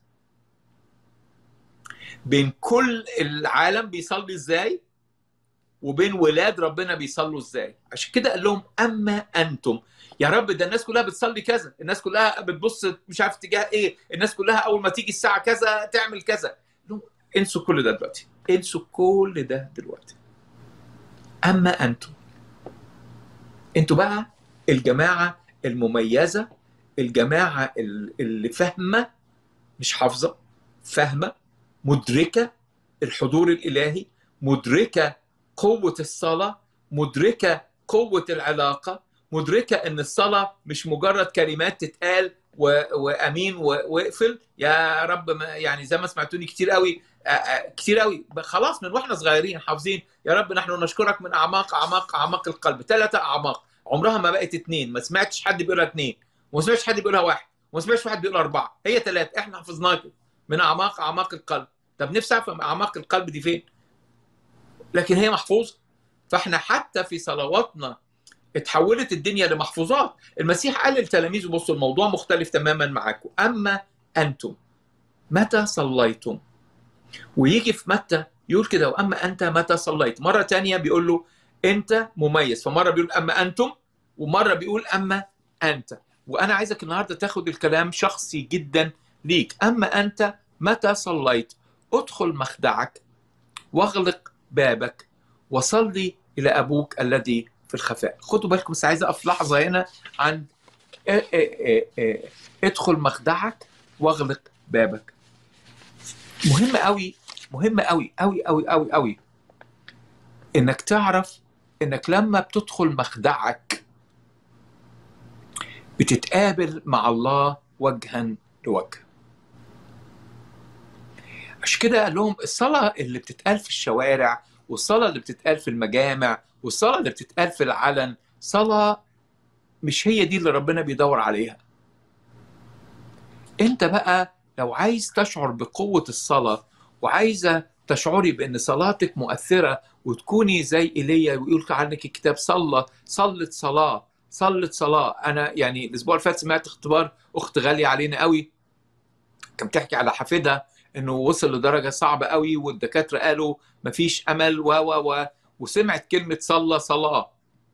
بين كل العالم بيصلي ازاي وبين ولاد ربنا بيصلوا ازاي عشان كده قال لهم اما انتم يا رب ده الناس كلها بتصلي كذا الناس كلها بتبص مش عارف اتجاه ايه الناس كلها اول ما تيجي الساعه كذا تعمل كذا انسوا كل ده دلوقتي انسوا كل ده دلوقتي اما انتم انتوا بقى الجماعه المميزه الجماعه اللي فاهمه مش حافظه فاهمه مدركه الحضور الالهي مدركه قوه الصلاه مدركه قوه العلاقه مدركه ان الصلاه مش مجرد كلمات تتقال و... وامين و... واقفل يا رب ما يعني زي ما سمعتوني كتير قوي كتير قوي خلاص من واحنا صغيرين حافظين يا رب نحن نشكرك من اعماق اعماق اعماق القلب ثلاثه اعماق عمرها ما بقت اثنين ما سمعتش حد بيقولها اثنين وما سمعتش حد بيقولها واحد وما سمعتش واحد بيقولها اربعه هي ثلاثه احنا حفظناها من اعماق اعماق القلب طب نفسي افهم اعماق القلب دي فين لكن هي محفوظه فاحنا حتى في صلواتنا اتحولت الدنيا لمحفوظات المسيح قال للتلاميذ بصوا الموضوع مختلف تماما معاكم اما انتم متى صليتم ويجي في متى يقول كده واما انت متى صليت مره تانية بيقول له انت مميز فمره بيقول اما انتم ومره بيقول اما انت وانا عايزك النهارده تاخد الكلام شخصي جدا ليك اما انت متى صليت ادخل مخدعك واغلق بابك وصلي الى ابوك الذي في الخفاء خدوا بالكم بس عايز اقف لحظه هنا عن اه اه اه ادخل مخدعك واغلق بابك مهم قوي مهم قوي قوي قوي قوي قوي انك تعرف انك لما بتدخل مخدعك بتتقابل مع الله وجها لوجه عشان كده قال لهم الصلاة اللي بتتقال في الشوارع والصلاة اللي بتتقال في المجامع والصلاة اللي بتتقال في العلن صلاة مش هي دي اللي ربنا بيدور عليها انت بقى لو عايز تشعر بقوة الصلاة وعايزة تشعري بأن صلاتك مؤثرة وتكوني زي إيليا ويقول عنك الكتاب صلى صلت صلاة صلت صلاة أنا يعني الأسبوع اللي فات سمعت اختبار أخت غالية علينا قوي كانت بتحكي على حفيدها انه وصل لدرجه صعبه قوي والدكاتره قالوا مفيش امل و و و وسمعت كلمه صلى صلاه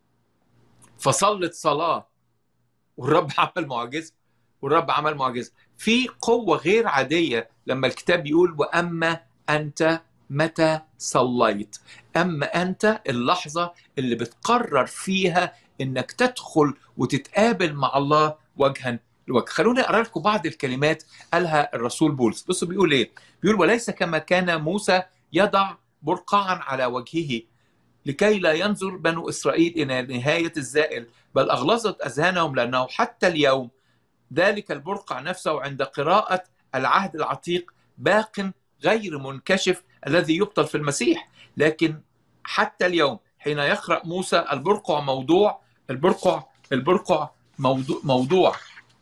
فصلت صلاه والرب عمل معجزه والرب عمل معجزه في قوه غير عاديه لما الكتاب بيقول واما انت متى صليت اما انت اللحظه اللي بتقرر فيها انك تدخل وتتقابل مع الله وجها لوجه خلوني اقرا لكم بعض الكلمات قالها الرسول بولس بصوا بيقول ايه بيقول وليس كما كان موسى يضع برقعا على وجهه لكي لا ينظر بنو اسرائيل الى نهايه الزائل بل اغلظت اذهانهم لانه حتى اليوم ذلك البرقع نفسه عند قراءه العهد العتيق باق غير منكشف الذي يبطل في المسيح لكن حتى اليوم حين يقرا موسى البرقع موضوع البرقع البرقع موضوع, موضوع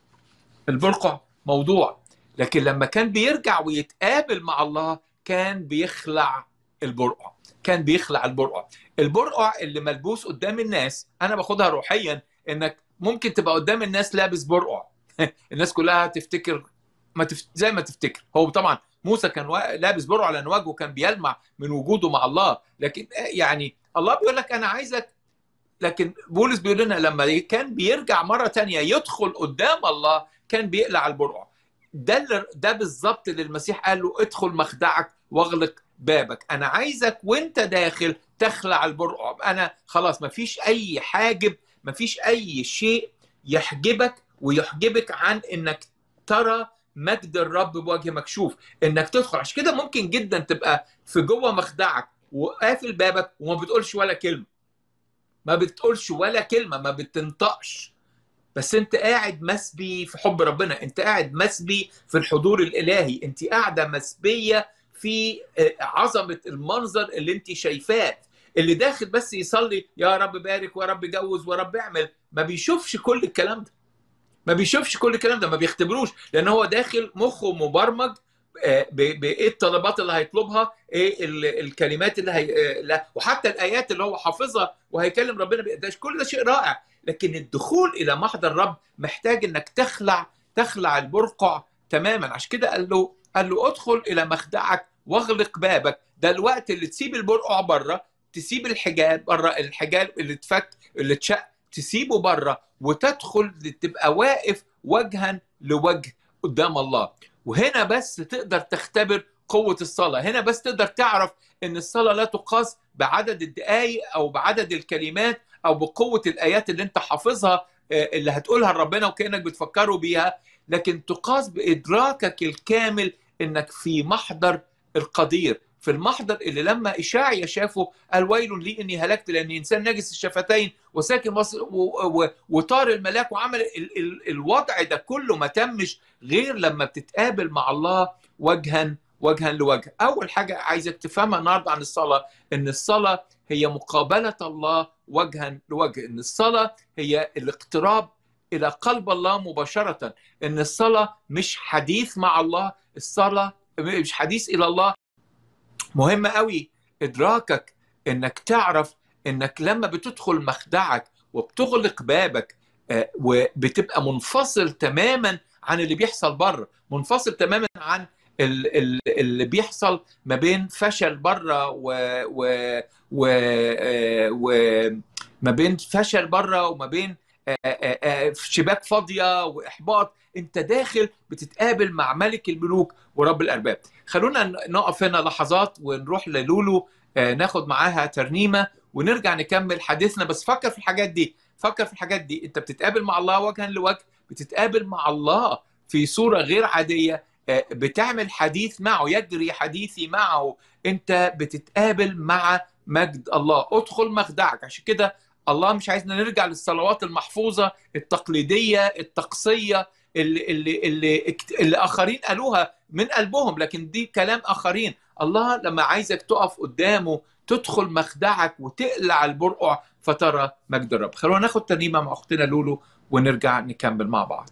البرقع موضوع لكن لما كان بيرجع ويتقابل مع الله كان بيخلع البرقع كان بيخلع البرقع البرقع اللي ملبوس قدام الناس انا باخدها روحيا انك ممكن تبقى قدام الناس لابس برقع الناس كلها تفتكر ما تفت... زي ما تفتكر هو طبعا موسى كان لابس برقع لان وجهه كان بيلمع من وجوده مع الله لكن يعني الله بيقول لك انا عايزك لكن بولس بيقول لنا لما كان بيرجع مره تانية يدخل قدام الله كان بيقلع البرقع ده ده بالظبط اللي المسيح قال له ادخل مخدعك واغلق بابك انا عايزك وانت داخل تخلع البرقع انا خلاص ما فيش اي حاجب ما فيش اي شيء يحجبك ويحجبك عن انك ترى مجد الرب بوجه مكشوف انك تدخل عشان كده ممكن جدا تبقى في جوه مخدعك وقافل بابك وما بتقولش ولا كلمه ما بتقولش ولا كلمه ما بتنطقش بس انت قاعد مسبي في حب ربنا انت قاعد مسبي في الحضور الالهي انت قاعده مسبيه في عظمه المنظر اللي انت شايفاه اللي داخل بس يصلي يا رب بارك ويا رب جوز ويا رب اعمل ما بيشوفش كل الكلام ده ما بيشوفش كل الكلام ده ما بيختبروش لان هو داخل مخه مبرمج بايه الطلبات اللي هيطلبها ايه الكلمات اللي هي لا وحتى الايات اللي هو حافظها وهيكلم ربنا بيقداش كل ده شيء رائع لكن الدخول الى محضر الرب محتاج انك تخلع تخلع البرقع تماما عشان كده قال له قال له ادخل الى مخدعك واغلق بابك ده الوقت اللي تسيب البرقع بره تسيب الحجاب بره الحجاب اللي اتفك اللي اتشق تسيبه بره وتدخل تبقى واقف وجها لوجه قدام الله وهنا بس تقدر تختبر قوة الصلاة هنا بس تقدر تعرف ان الصلاة لا تقاس بعدد الدقايق او بعدد الكلمات او بقوة الايات اللي انت حافظها اللي هتقولها لربنا وكأنك بتفكروا بيها لكن تقاس بادراكك الكامل انك في محضر القدير في المحضر اللي لما إشاعيا شافه قال ويل لي إني هلكت لأني إنسان نجس الشفتين وساكن مصر وطار الملاك وعمل ال ال الوضع ده كله ما تمش غير لما بتتقابل مع الله وجها وجها لوجه أول حاجة عايزك تفهمها النهاردة عن الصلاة إن الصلاة هي مقابلة الله وجها لوجه إن الصلاة هي الاقتراب إلى قلب الله مباشرة إن الصلاة مش حديث مع الله الصلاة مش حديث إلى الله مهم قوي ادراكك انك تعرف انك لما بتدخل مخدعك وبتغلق بابك وبتبقى منفصل تماما عن اللي بيحصل بره منفصل تماما عن اللي بيحصل ما بين فشل بره و, و, و, و ما بين فشل بره وما بين في شباك فاضيه واحباط انت داخل بتتقابل مع ملك الملوك ورب الارباب خلونا نقف هنا لحظات ونروح للولو ناخد معاها ترنيمه ونرجع نكمل حديثنا بس فكر في الحاجات دي فكر في الحاجات دي انت بتتقابل مع الله وجها لوجه بتتقابل مع الله في صوره غير عاديه بتعمل حديث معه يجري حديثي معه انت بتتقابل مع مجد الله ادخل مخدعك عشان كده الله مش عايزنا نرجع للصلوات المحفوظه التقليديه التقصيه اللي اللي اللي, اللي اخرين قالوها من قلبهم لكن دي كلام اخرين الله لما عايزك تقف قدامه تدخل مخدعك وتقلع البرقع فترى مجد الرب خلونا ناخد ترنيمه مع اختنا لولو ونرجع نكمل مع بعض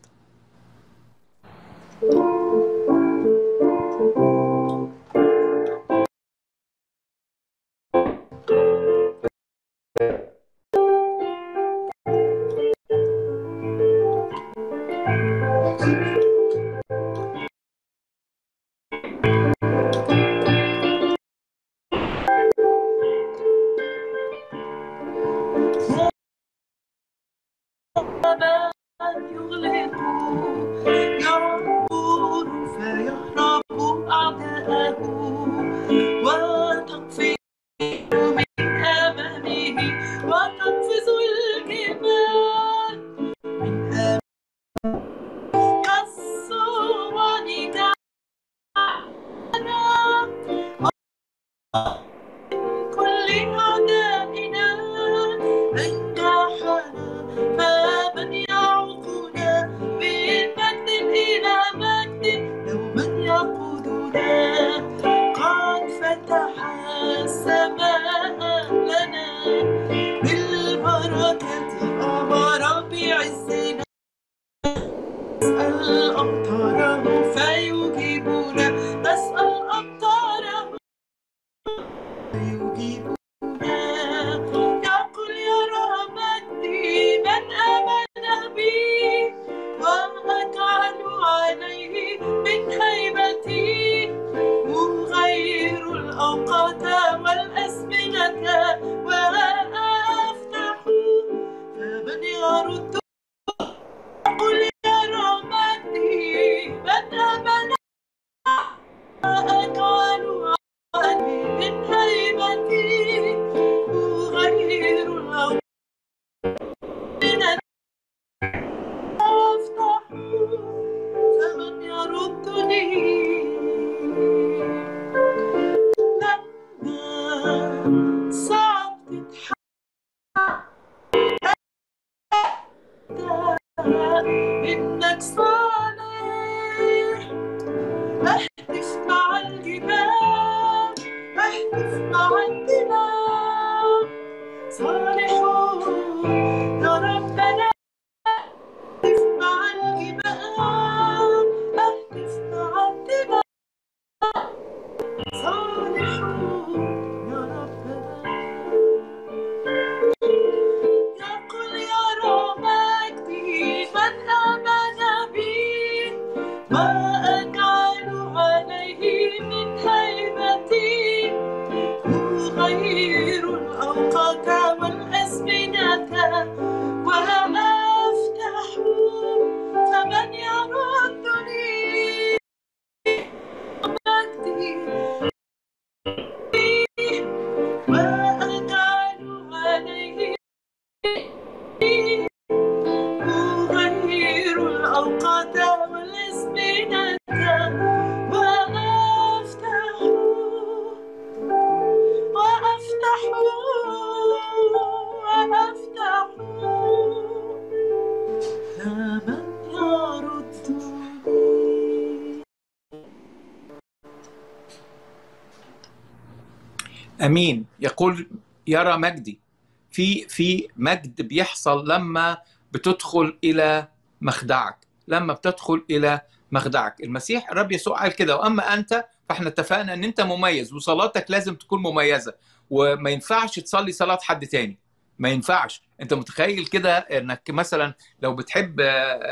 امين يقول يرى مجدي في في مجد بيحصل لما بتدخل الى مخدعك لما بتدخل الى مخدعك المسيح الرب يسوع قال كده واما انت فاحنا اتفقنا ان انت مميز وصلاتك لازم تكون مميزه وما ينفعش تصلي صلاه حد تاني ما ينفعش انت متخيل كده انك مثلا لو بتحب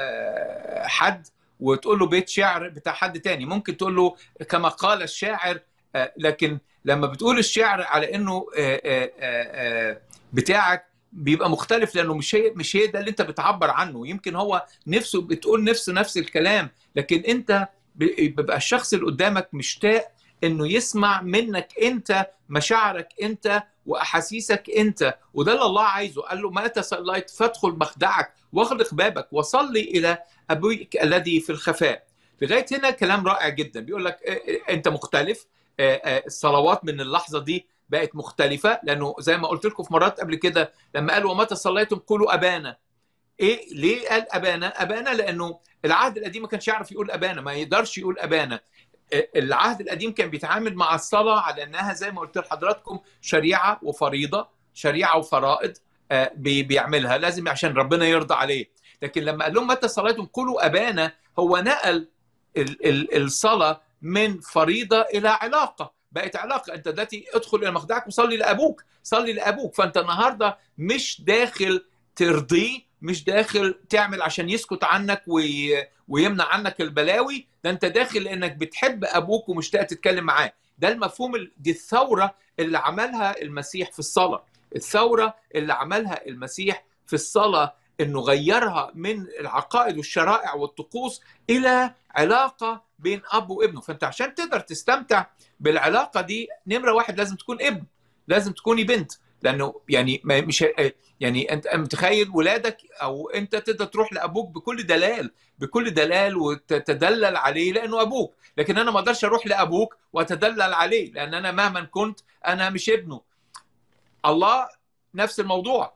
حد وتقول له بيت شعر بتاع حد تاني ممكن تقول له كما قال الشاعر لكن لما بتقول الشعر على انه بتاعك بيبقى مختلف لانه مش هي مش هي ده اللي انت بتعبر عنه يمكن هو نفسه بتقول نفسه نفس الكلام لكن انت بيبقى الشخص اللي قدامك مشتاق انه يسمع منك انت مشاعرك انت واحاسيسك انت وده اللي الله عايزه قال له متى صليت فادخل مخدعك واغلق بابك وصلي الى ابوك الذي في الخفاء لغايه هنا كلام رائع جدا بيقول لك انت مختلف الصلوات من اللحظه دي بقت مختلفه لانه زي ما قلت لكم في مرات قبل كده لما قال ومتى صليتم قولوا ابانا ايه ليه قال ابانا ابانا لانه العهد القديم ما كانش يعرف يقول ابانا ما يقدرش يقول ابانا العهد القديم كان بيتعامل مع الصلاه على انها زي ما قلت لحضراتكم شريعه وفريضه شريعه وفرائض بيعملها لازم عشان ربنا يرضى عليه لكن لما قال لهم متى صليتم قولوا ابانا هو نقل الصلاه من فريضه الى علاقه بقت علاقه انت دلوقتي ادخل الى مخدعك وصلي لابوك صلي لابوك فانت النهارده مش داخل ترضيه مش داخل تعمل عشان يسكت عنك وي... ويمنع عنك البلاوي ده انت داخل لانك بتحب ابوك ومشتاق تتكلم معاه ده المفهوم دي الثوره اللي عملها المسيح في الصلاه الثوره اللي عملها المسيح في الصلاه انه غيرها من العقائد والشرائع والطقوس الى علاقه بين اب وابنه فانت عشان تقدر تستمتع بالعلاقه دي نمره واحد لازم تكون ابن لازم تكوني بنت لانه يعني مش يعني انت متخيل ولادك او انت تقدر تروح لابوك بكل دلال بكل دلال وتتدلل عليه لانه ابوك لكن انا ما اقدرش اروح لابوك واتدلل عليه لان انا مهما كنت انا مش ابنه الله نفس الموضوع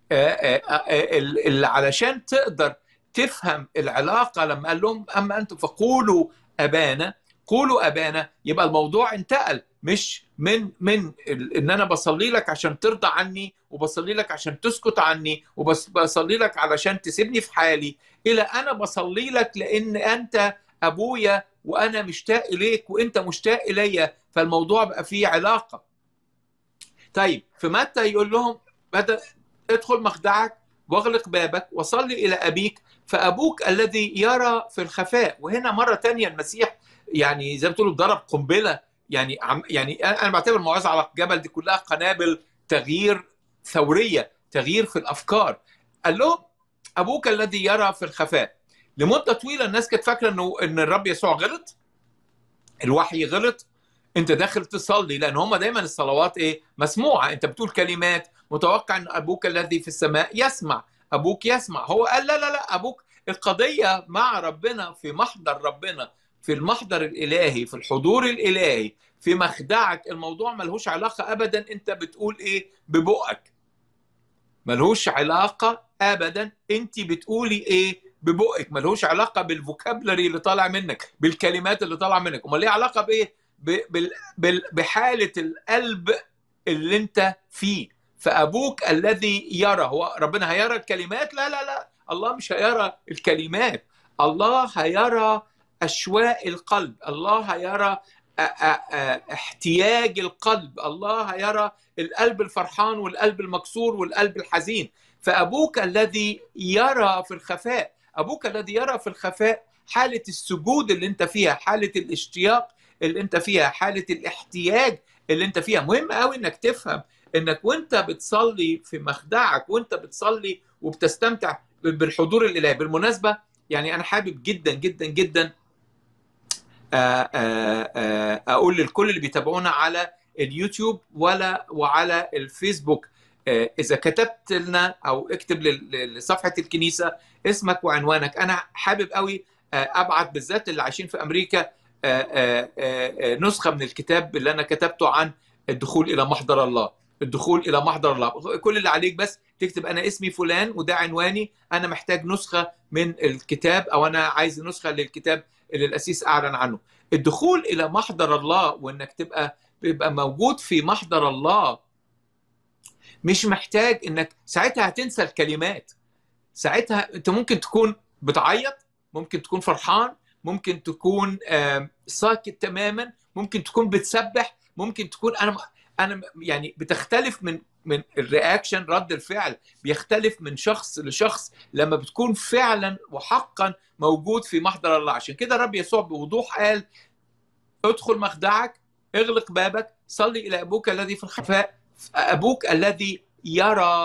اللي علشان تقدر تفهم العلاقه لما قال لهم اما انتم فقولوا ابانا قولوا ابانا يبقى الموضوع انتقل مش من من ان انا بصلي لك عشان ترضى عني وبصلي لك عشان تسكت عني وبصلي لك علشان تسيبني في حالي الى انا بصلي لك لان انت ابويا وانا مشتاق اليك وانت مشتاق اليا فالموضوع بقى فيه علاقه طيب في متى يقول لهم متى ادخل مخدعك واغلق بابك وصلي الى ابيك فابوك الذي يرى في الخفاء وهنا مره تانية المسيح يعني زي ما بتقولوا ضرب قنبله يعني عم يعني انا بعتبر الموعظه على الجبل دي كلها قنابل تغيير ثوريه تغيير في الافكار قال لهم ابوك الذي يرى في الخفاء لمده طويله الناس كانت فاكره انه ان الرب يسوع غلط الوحي غلط انت داخل تصلي لان هم دايما الصلوات ايه مسموعه انت بتقول كلمات متوقع ان ابوك الذي في السماء يسمع ابوك يسمع هو قال لا لا لا ابوك القضيه مع ربنا في محضر ربنا في المحضر الالهي في الحضور الالهي في مخدعك الموضوع ملهوش علاقه ابدا انت بتقول ايه ببقك ملهوش علاقه ابدا انت بتقولي ايه ببقك ملهوش علاقه بالفوكابلري اللي طالع منك بالكلمات اللي طالعه منك امال ليه علاقه بايه بحاله القلب اللي انت فيه فابوك الذي يرى هو ربنا هيرى الكلمات لا لا لا الله مش هيرى الكلمات الله هيرى اشواق القلب الله هيرى احتياج القلب الله هيرى القلب الفرحان والقلب المكسور والقلب الحزين فابوك الذي يرى في الخفاء ابوك الذي يرى في الخفاء حاله السجود اللي انت فيها حاله الاشتياق اللي انت فيها حاله الاحتياج اللي انت فيها مهم قوي انك تفهم انك وانت بتصلي في مخدعك وانت بتصلي وبتستمتع بالحضور الالهي بالمناسبه يعني انا حابب جدا جدا جدا اقول للكل اللي بيتابعونا على اليوتيوب ولا وعلى الفيسبوك اذا كتبت لنا او اكتب لصفحه الكنيسه اسمك وعنوانك انا حابب قوي ابعت بالذات اللي عايشين في امريكا نسخه من الكتاب اللي انا كتبته عن الدخول الى محضر الله الدخول الى محضر الله كل اللي عليك بس تكتب انا اسمي فلان وده عنواني انا محتاج نسخه من الكتاب او انا عايز نسخه للكتاب اللي الاسيس اعلن عنه الدخول الى محضر الله وانك تبقى بيبقى موجود في محضر الله مش محتاج انك ساعتها هتنسى الكلمات ساعتها انت ممكن تكون بتعيط ممكن تكون فرحان ممكن تكون ساكت تماما ممكن تكون بتسبح ممكن تكون انا انا يعني بتختلف من من الرياكشن رد الفعل بيختلف من شخص لشخص لما بتكون فعلا وحقا موجود في محضر الله عشان كده الرب يسوع بوضوح قال ادخل مخدعك اغلق بابك صلي الى ابوك الذي في الخفاء ابوك الذي يرى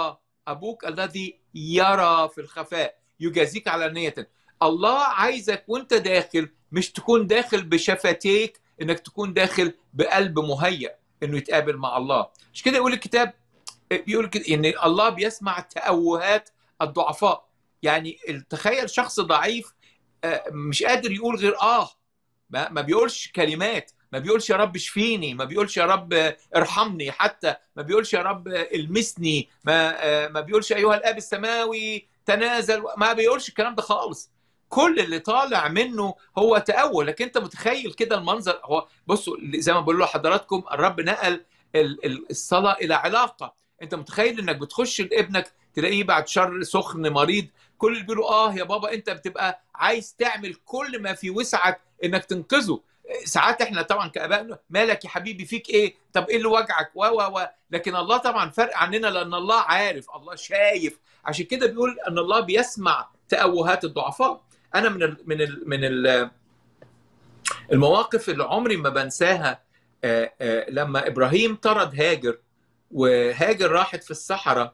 ابوك الذي يرى في الخفاء يجازيك علانيه الله عايزك وانت داخل مش تكون داخل بشفتيك انك تكون داخل بقلب مهيأ انه يتقابل مع الله مش كده يقول الكتاب بيقول كده ان الله بيسمع تأوهات الضعفاء يعني تخيل شخص ضعيف مش قادر يقول غير اه ما, ما بيقولش كلمات ما بيقولش يا رب اشفيني ما بيقولش يا رب ارحمني حتى ما بيقولش يا رب المسني ما ما بيقولش ايها الاب السماوي تنازل ما بيقولش الكلام ده خالص كل اللي طالع منه هو تأول لكن انت متخيل كده المنظر هو بصوا زي ما بقول لحضراتكم الرب نقل الصلاة إلى علاقة انت متخيل انك بتخش لابنك تلاقيه بعد شر سخن مريض كل اللي بيقولوا اه يا بابا انت بتبقى عايز تعمل كل ما في وسعك انك تنقذه ساعات احنا طبعا كاباء مالك يا حبيبي فيك ايه طب ايه اللي وجعك و و و لكن الله طبعا فرق عننا لان الله عارف الله شايف عشان كده بيقول ان الله بيسمع تأوهات الضعفاء انا من ال من ال من ال المواقف اللي عمري ما بنساها لما ابراهيم طرد هاجر وهاجر راحت في الصحراء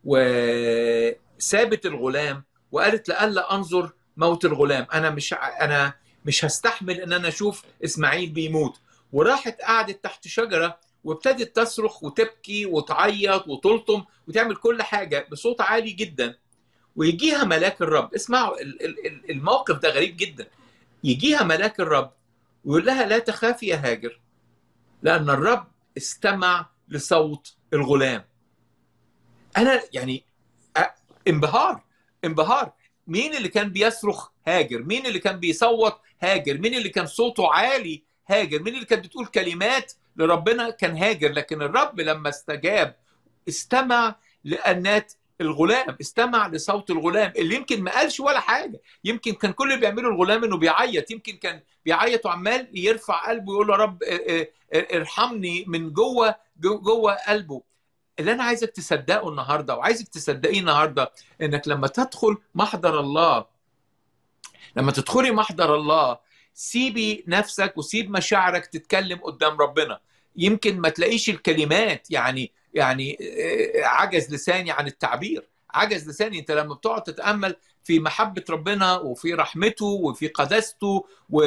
وسابت الغلام وقالت لألا انظر موت الغلام انا مش انا مش هستحمل ان انا اشوف اسماعيل بيموت وراحت قعدت تحت شجره وابتدت تصرخ وتبكي وتعيط وتلطم وتعمل كل حاجه بصوت عالي جدا ويجيها ملاك الرب اسمعوا الموقف ده غريب جدا يجيها ملاك الرب ويقول لها لا تخافي يا هاجر لان الرب استمع لصوت الغلام انا يعني انبهار انبهار مين اللي كان بيصرخ هاجر مين اللي كان بيصوت هاجر مين اللي كان صوته عالي هاجر مين اللي كانت بتقول كلمات لربنا كان هاجر لكن الرب لما استجاب استمع لأنات الغلام استمع لصوت الغلام اللي يمكن ما قالش ولا حاجه يمكن كان كل اللي بيعمله الغلام انه بيعيط يمكن كان بيعيط وعمال يرفع قلبه ويقول له رب ارحمني من جوه جوه قلبه اللي انا عايزك تصدقه النهارده وعايزك تصدقيه النهارده انك لما تدخل محضر الله لما تدخلي محضر الله سيبي نفسك وسيب مشاعرك تتكلم قدام ربنا يمكن ما تلاقيش الكلمات يعني يعني عجز لساني عن التعبير عجز لساني انت لما بتقعد تتامل في محبه ربنا وفي رحمته وفي قداسته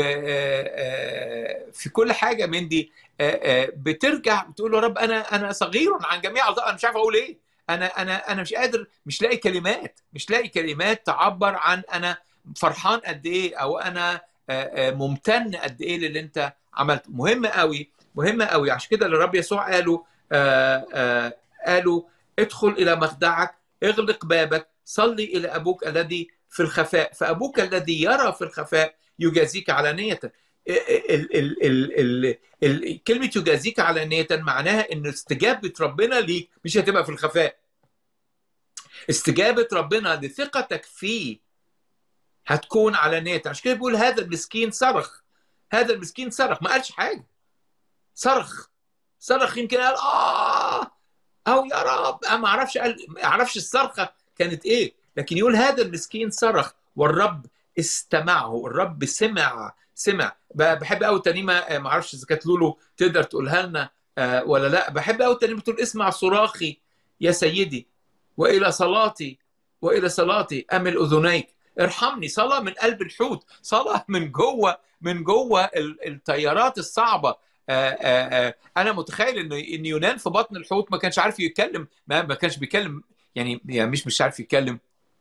وفي كل حاجه من دي بترجع بتقول له رب انا انا صغير عن جميع انا مش عارف اقول ايه انا انا انا مش قادر مش لاقي كلمات مش لاقي كلمات تعبر عن انا فرحان قد ايه او انا ممتن قد ايه للي انت عملته مهم قوي مهم قوي عشان كده اللي الرب يسوع قالوا آآ آآ قالوا ادخل الى مخدعك اغلق بابك صلي الى ابوك الذي في الخفاء فابوك الذي يرى في الخفاء يجازيك علانيه ال ال ال ال كلمه يجازيك علانيه معناها ان استجابه ربنا ليك مش هتبقى في الخفاء استجابه ربنا لثقتك فيه هتكون علانيه عشان كده بيقول هذا المسكين صرخ هذا المسكين صرخ ما قالش حاجه صرخ صرخ يمكن قال اه او يا رب انا ما اعرفش قال ما اعرفش الصرخه كانت ايه لكن يقول هذا المسكين صرخ والرب استمعه الرب سمع سمع بحب قوي ترنيمه ما اعرفش اذا كانت لولو تقدر تقولها لنا ولا لا بحب قوي ترنيمه تقول اسمع صراخي يا سيدي والى صلاتي والى صلاتي امل اذنيك ارحمني صلاه من قلب الحوت صلاه من جوه من جوه التيارات الصعبه آآ آآ انا متخيل ان ان يونان في بطن الحوت ما كانش عارف يتكلم ما, ما كانش بيتكلم يعني, يعني مش مش عارف يتكلم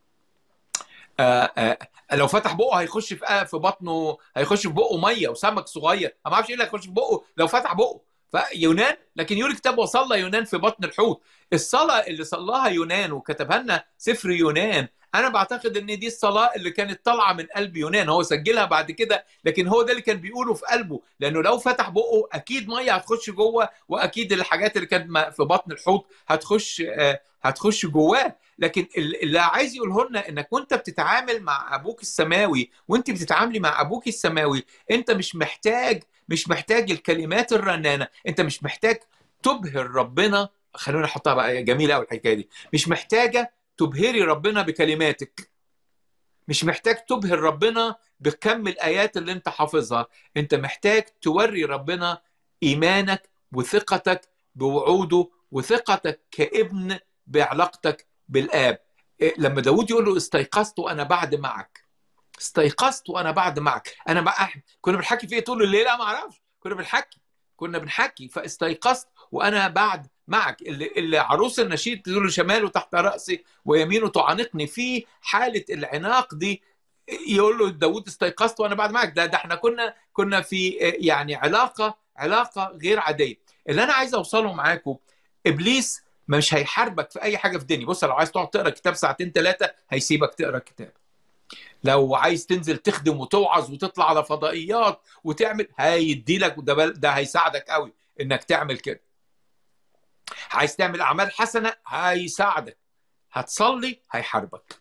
آآ لو فتح بقه هيخش في في بطنه هيخش في بقه ميه وسمك صغير انا ما اعرفش ايه اللي هيخش في بقه لو فتح بقه فيونان لكن يقول الكتاب وصلى يونان في بطن الحوت الصلاه اللي صلاها يونان وكتبها لنا سفر يونان انا بعتقد ان دي الصلاه اللي كانت طالعه من قلب يونان هو سجلها بعد كده لكن هو ده اللي كان بيقوله في قلبه لانه لو فتح بقه اكيد ميه هتخش جوه واكيد الحاجات اللي كانت في بطن الحوت هتخش هتخش جواه لكن اللي عايز يقوله لنا انك وانت بتتعامل مع ابوك السماوي وانت بتتعاملي مع ابوك السماوي انت مش محتاج مش محتاج الكلمات الرنانه انت مش محتاج تبهر ربنا خلونا نحطها بقى جميله قوي الحكايه دي مش محتاجه تبهري ربنا بكلماتك مش محتاج تبهر ربنا بكم الايات اللي انت حافظها انت محتاج توري ربنا ايمانك وثقتك بوعوده وثقتك كابن بعلاقتك بالاب لما داود يقول له استيقظت وانا بعد معك استيقظت وانا بعد معك انا بقى كنا بنحكي في ايه طول الليل لا ما اعرفش كنا بنحكي كنا بنحكي فاستيقظت وانا بعد معك اللي, اللي عروس النشيد تقول له شماله تحت راسي ويمينه تعانقني في حاله العناق دي يقول له داود استيقظت وانا بعد معك ده ده احنا كنا كنا في يعني علاقه علاقه غير عاديه اللي انا عايز اوصله معاكم ابليس مش هيحاربك في اي حاجه في الدنيا بص لو عايز تقعد تقرا كتاب ساعتين ثلاثه هيسيبك تقرا كتاب لو عايز تنزل تخدم وتوعظ وتطلع على فضائيات وتعمل هيدي لك ده, ده هيساعدك قوي انك تعمل كده عايز تعمل اعمال حسنه هيساعدك هتصلي هيحاربك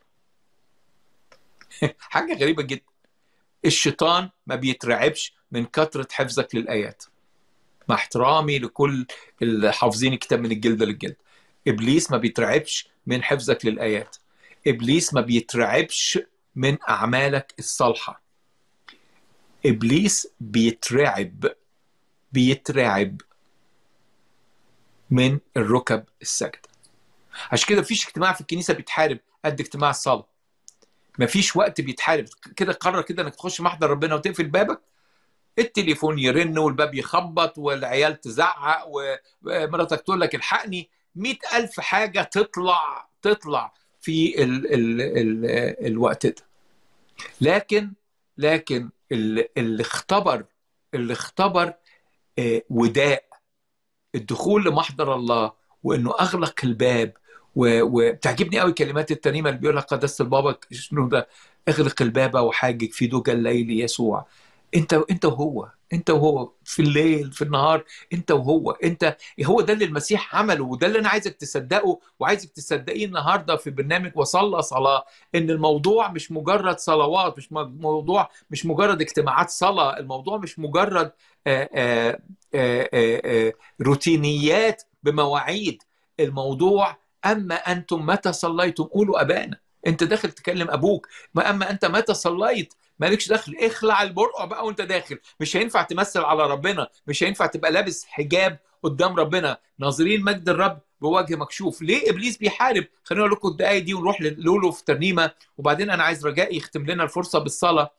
حاجه غريبه جدا الشيطان ما بيترعبش من كثره حفظك للايات مع احترامي لكل اللي حافظين الكتاب من الجلده للجلد ابليس ما بيترعبش من حفظك للايات ابليس ما بيترعبش من اعمالك الصالحه ابليس بيترعب بيترعب من الركب السجده عشان كده مفيش اجتماع في الكنيسه بيتحارب قد اجتماع الصلاه مفيش وقت بيتحارب كده قرر كده انك تخش محضر ربنا وتقفل بابك التليفون يرن والباب يخبط والعيال تزعق ومراتك تقول لك الحقني مئة ألف حاجة تطلع تطلع في ال ال ال الوقت ده لكن لكن اللي اختبر اللي اختبر وداء الدخول لمحضر الله وانه اغلق الباب وبتعجبني قوي كلمات الترنيمه اللي بيقول لك قداسه البابا شنو ده اغلق الباب وحاجك في دجى الليل يسوع انت انت وهو انت وهو في الليل في النهار انت وهو انت هو ده اللي المسيح عمله وده اللي انا عايزك تصدقه وعايزك تصدقيه النهارده في برنامج وصلى صلاه ان الموضوع مش مجرد صلوات مش موضوع مش مجرد اجتماعات صلاه الموضوع مش مجرد آآ آآ آآ روتينيات بمواعيد الموضوع اما انتم متى صليتم قولوا ابانا انت داخل تكلم ابوك ما اما انت متى صليت مالكش دخل اخلع البرقع بقى وانت داخل مش هينفع تمثل على ربنا مش هينفع تبقى لابس حجاب قدام ربنا ناظرين مجد الرب بوجه مكشوف ليه ابليس بيحارب خلينا اقول لكم الدقايق دي ونروح لولو في ترنيمه وبعدين انا عايز رجاء يختم لنا الفرصه بالصلاه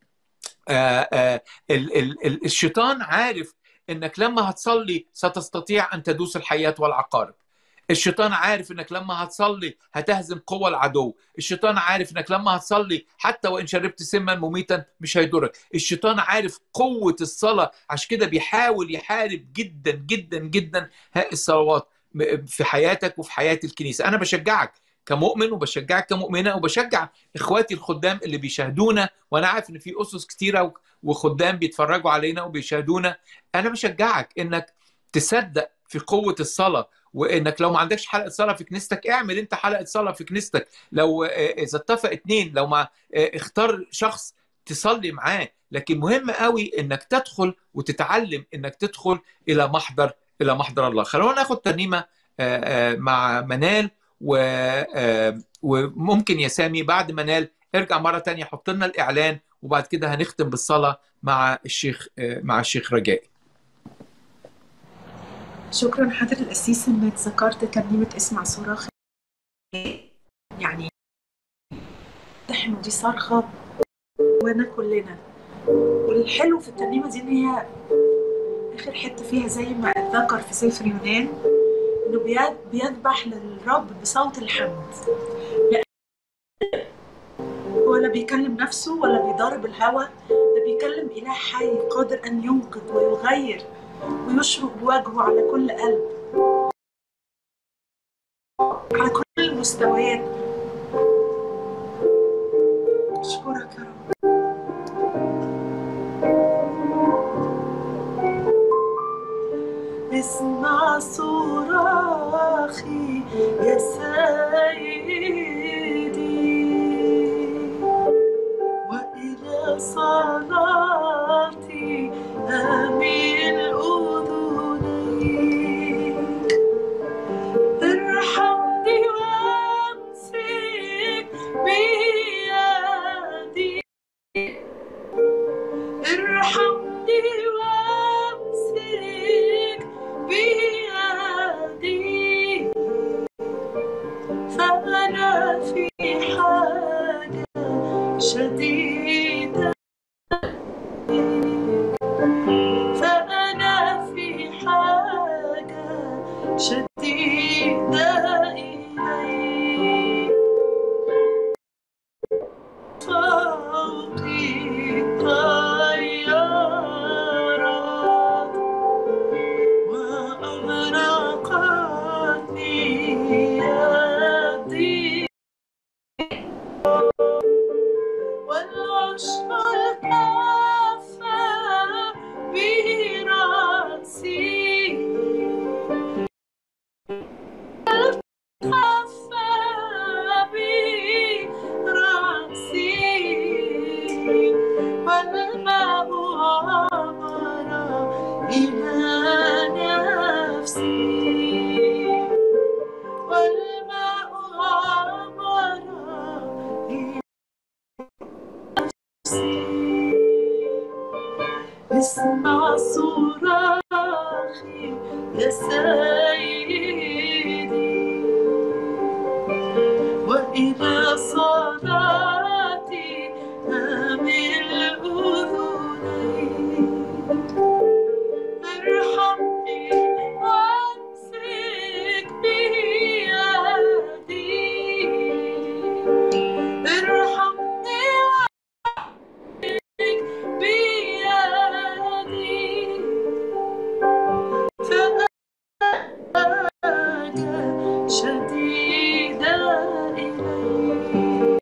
آآ آآ ال ال ال الشيطان عارف انك لما هتصلي ستستطيع ان تدوس الحياه والعقارب الشيطان عارف انك لما هتصلي هتهزم قوى العدو الشيطان عارف انك لما هتصلي حتى وان شربت سما مميتا مش هيضرك الشيطان عارف قوة الصلاة عشان كده بيحاول يحارب جدا جدا جدا الصلوات في حياتك وفي حياة الكنيسة انا بشجعك كمؤمن وبشجعك كمؤمنة وبشجع اخواتي الخدام اللي بيشاهدونا وانا عارف ان في اسس كتيرة وخدام بيتفرجوا علينا وبيشاهدونا انا بشجعك انك تصدق في قوة الصلاة وانك لو ما عندكش حلقه صلاه في كنيستك اعمل انت حلقه صلاه في كنيستك لو اذا اتفق اتنين لو ما اختار شخص تصلي معاه لكن مهم قوي انك تدخل وتتعلم انك تدخل الى محضر الى محضر الله خلونا ناخد ترنيمه مع منال وممكن يا سامي بعد منال ارجع مره تانية حط لنا الاعلان وبعد كده هنختم بالصلاه مع الشيخ مع الشيخ رجائي شكرا حضرة القسيس انك ذكرت ترنيمة اسمع صراخ يعني نحن دي صرخة وانا كلنا والحلو في الترنيمة دي ان هي اخر حتة فيها زي ما اتذكر في سفر يونان انه بيذبح للرب بصوت الحمد ولا بيكلم نفسه ولا بيضارب الهوى ده بيكلم اله حي قادر ان ينقذ ويغير ويشرق بوجهه على كل قلب على كل المستويات اشكرك يا رب اسمع صراخي يا سيدي وإلى صلاتي أميل أذنيك ارحمني وامسك الكف برأسي الكف برأسي والماء عبر إلى نفسي والماء عبر إلى نفسي اسمع صراخي يا سيدي وإلى صلاتي أمل أذني ارحمني وامسك بيدي ارحمني وامسك بيدي فأنت شديدا إلي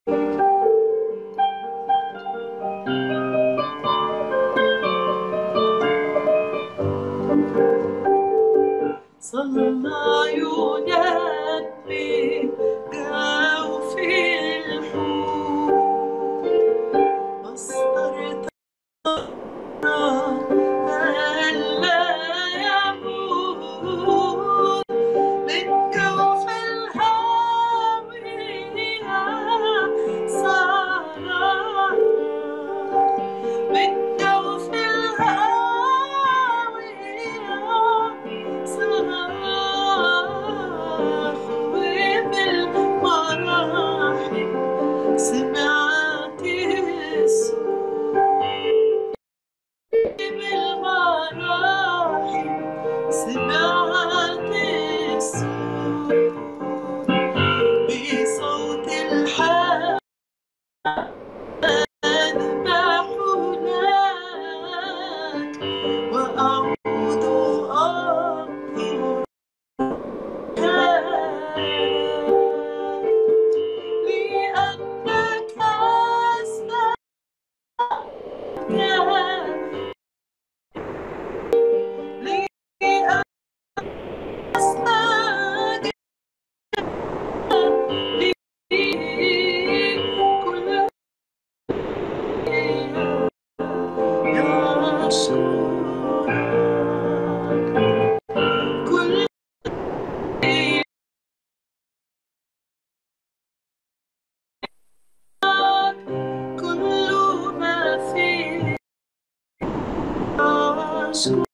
صلى ينبي جوف الحوت مصدر ألا يموت من جوف الهاوية صار من جوف الهاوية صراخ وبالمراحل سمعت الصوت بالمراحل سمعت الصوت بصوت الحال أذبح لك وأعود أنظر لأنك أستطيع لأستطيع كل يشورك كل كل ما فيه أشكرك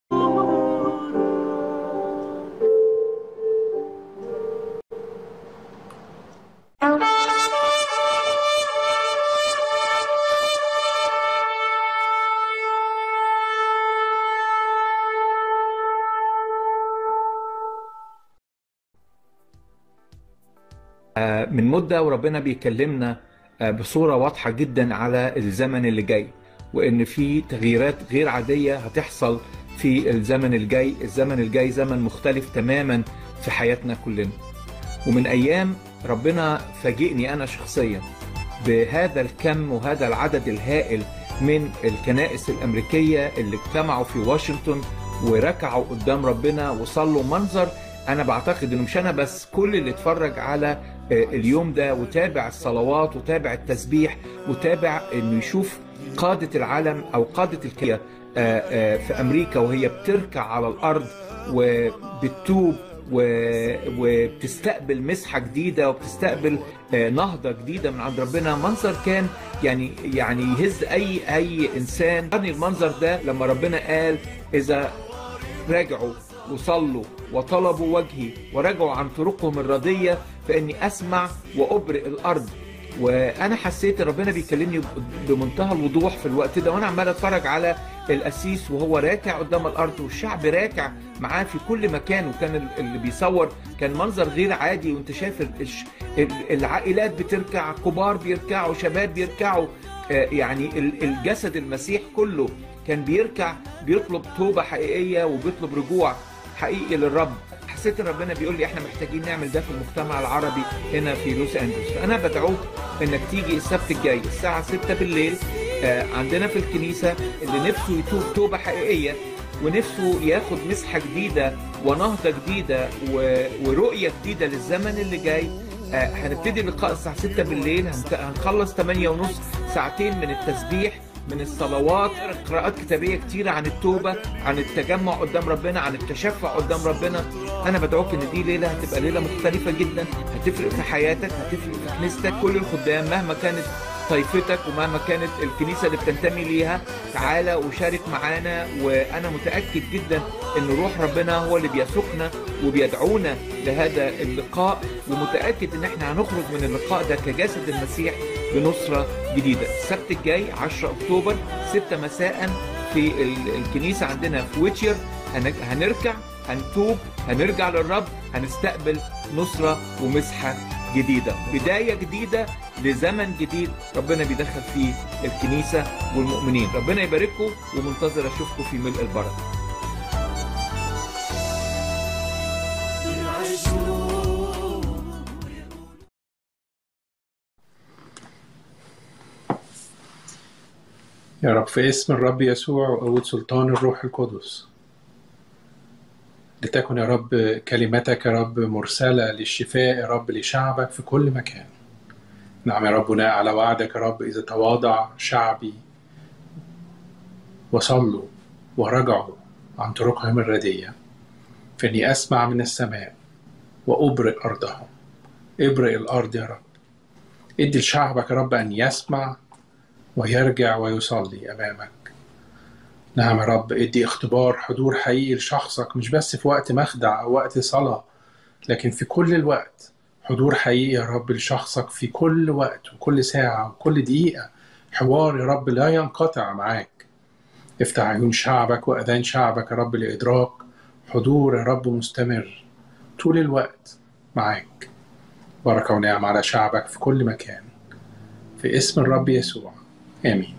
آه، من مدة وربنا بيكلمنا آه، بصورة واضحة جدا على الزمن اللي جاي وإن في تغييرات غير عادية هتحصل في الزمن الجاي الزمن الجاي زمن مختلف تماما في حياتنا كلنا ومن أيام ربنا فاجئني أنا شخصيا بهذا الكم وهذا العدد الهائل من الكنائس الأمريكية اللي اجتمعوا في واشنطن وركعوا قدام ربنا وصلوا منظر أنا بعتقد إنه مش أنا بس كل اللي اتفرج على آه، اليوم ده وتابع الصلوات وتابع التسبيح وتابع إنه يشوف قادة العالم أو قادة الكية في أمريكا وهي بتركع على الأرض وبتتوب و- وبتستقبل مسحه جديده وبتستقبل آه، نهضه جديده من عند ربنا منظر كان يعني يعني يهز اي اي انسان يعني المنظر ده لما ربنا قال اذا راجعوا وصلوا وطلبوا وجهي ورجعوا عن طرقهم الرديه فاني اسمع وابرئ الارض وانا حسيت ان ربنا بيكلمني بمنتهى الوضوح في الوقت ده وانا عمال اتفرج على القسيس وهو راكع قدام الارض والشعب راكع معاه في كل مكان وكان ال- اللي بيصور كان منظر غير عادي وانت شايف ال- الش- ال- العائلات بتركع كبار بيركعوا شباب بيركعوا آه، يعني ال- الجسد المسيح كله كان بيركع بيطلب توبة حقيقية وبيطلب رجوع حقيقي للرب حسيت ان ربنا بيقول لي احنا محتاجين نعمل ده في المجتمع العربي هنا في لوس انجلوس فانا بدعوك انك تيجي السبت الجاي الساعه 6 بالليل آه، عندنا في الكنيسه اللي نفسه يتوب توبه حقيقيه ونفسه ياخد مسحه جديده ونهضه جديده و- ورؤيه جديده للزمن اللي جاي آه، هنبتدي اللقاء الساعه 6 بالليل هنت- هنخلص 8 ونص ساعتين من التسبيح من الصلوات قراءات كتابيه كتيره عن التوبه عن التجمع قدام ربنا عن التشفع قدام ربنا انا بدعوك ان دي ليله هتبقى ليله مختلفه جدا هتفرق في حياتك هتفرق في كنيستك كل الخدام مهما كانت طائفتك ومهما كانت الكنيسه اللي بتنتمي ليها تعالى وشارك معانا وانا متاكد جدا ان روح ربنا هو اللي بيسوقنا وبيدعونا لهذا اللقاء ومتاكد ان احنا هنخرج من اللقاء ده كجسد المسيح بنصره جديده السبت الجاي 10 اكتوبر 6 مساء في ال- الكنيسه عندنا في ويتشر هن- هنركع هنتوب هنرجع للرب هنستقبل نصره ومسحه جديده بدايه جديده لزمن جديد ربنا بيدخل فيه الكنيسه والمؤمنين ربنا يبارككم ومنتظر اشوفكم في ملء البركه يا رب في اسم الرب يسوع وقوة سلطان الروح القدس لتكن يا رب كلمتك يا رب مرسلة للشفاء يا رب لشعبك في كل مكان نعم يا رب بناء على وعدك يا رب إذا تواضع شعبي وصلوا ورجعوا عن طرقهم الردية فإني أسمع من السماء وأبرئ أرضهم ابرئ الأرض يا رب ادي لشعبك يا رب أن يسمع ويرجع ويصلي أمامك نعم يا رب ادي اختبار حضور حقيقي لشخصك مش بس في وقت مخدع أو وقت صلاة لكن في كل الوقت حضور حقيقي يا رب لشخصك في كل وقت وكل ساعة وكل دقيقة حوار يا رب لا ينقطع معاك افتح عيون شعبك وأذان شعبك يا رب لإدراك حضور يا رب مستمر طول الوقت معاك بركة ونعم على شعبك في كل مكان في اسم الرب يسوع آمين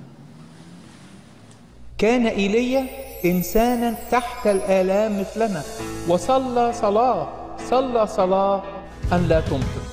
كان ايليا انسانا تحت الالام مثلنا وصلى صلاه صلى صلاه ان لا تمطر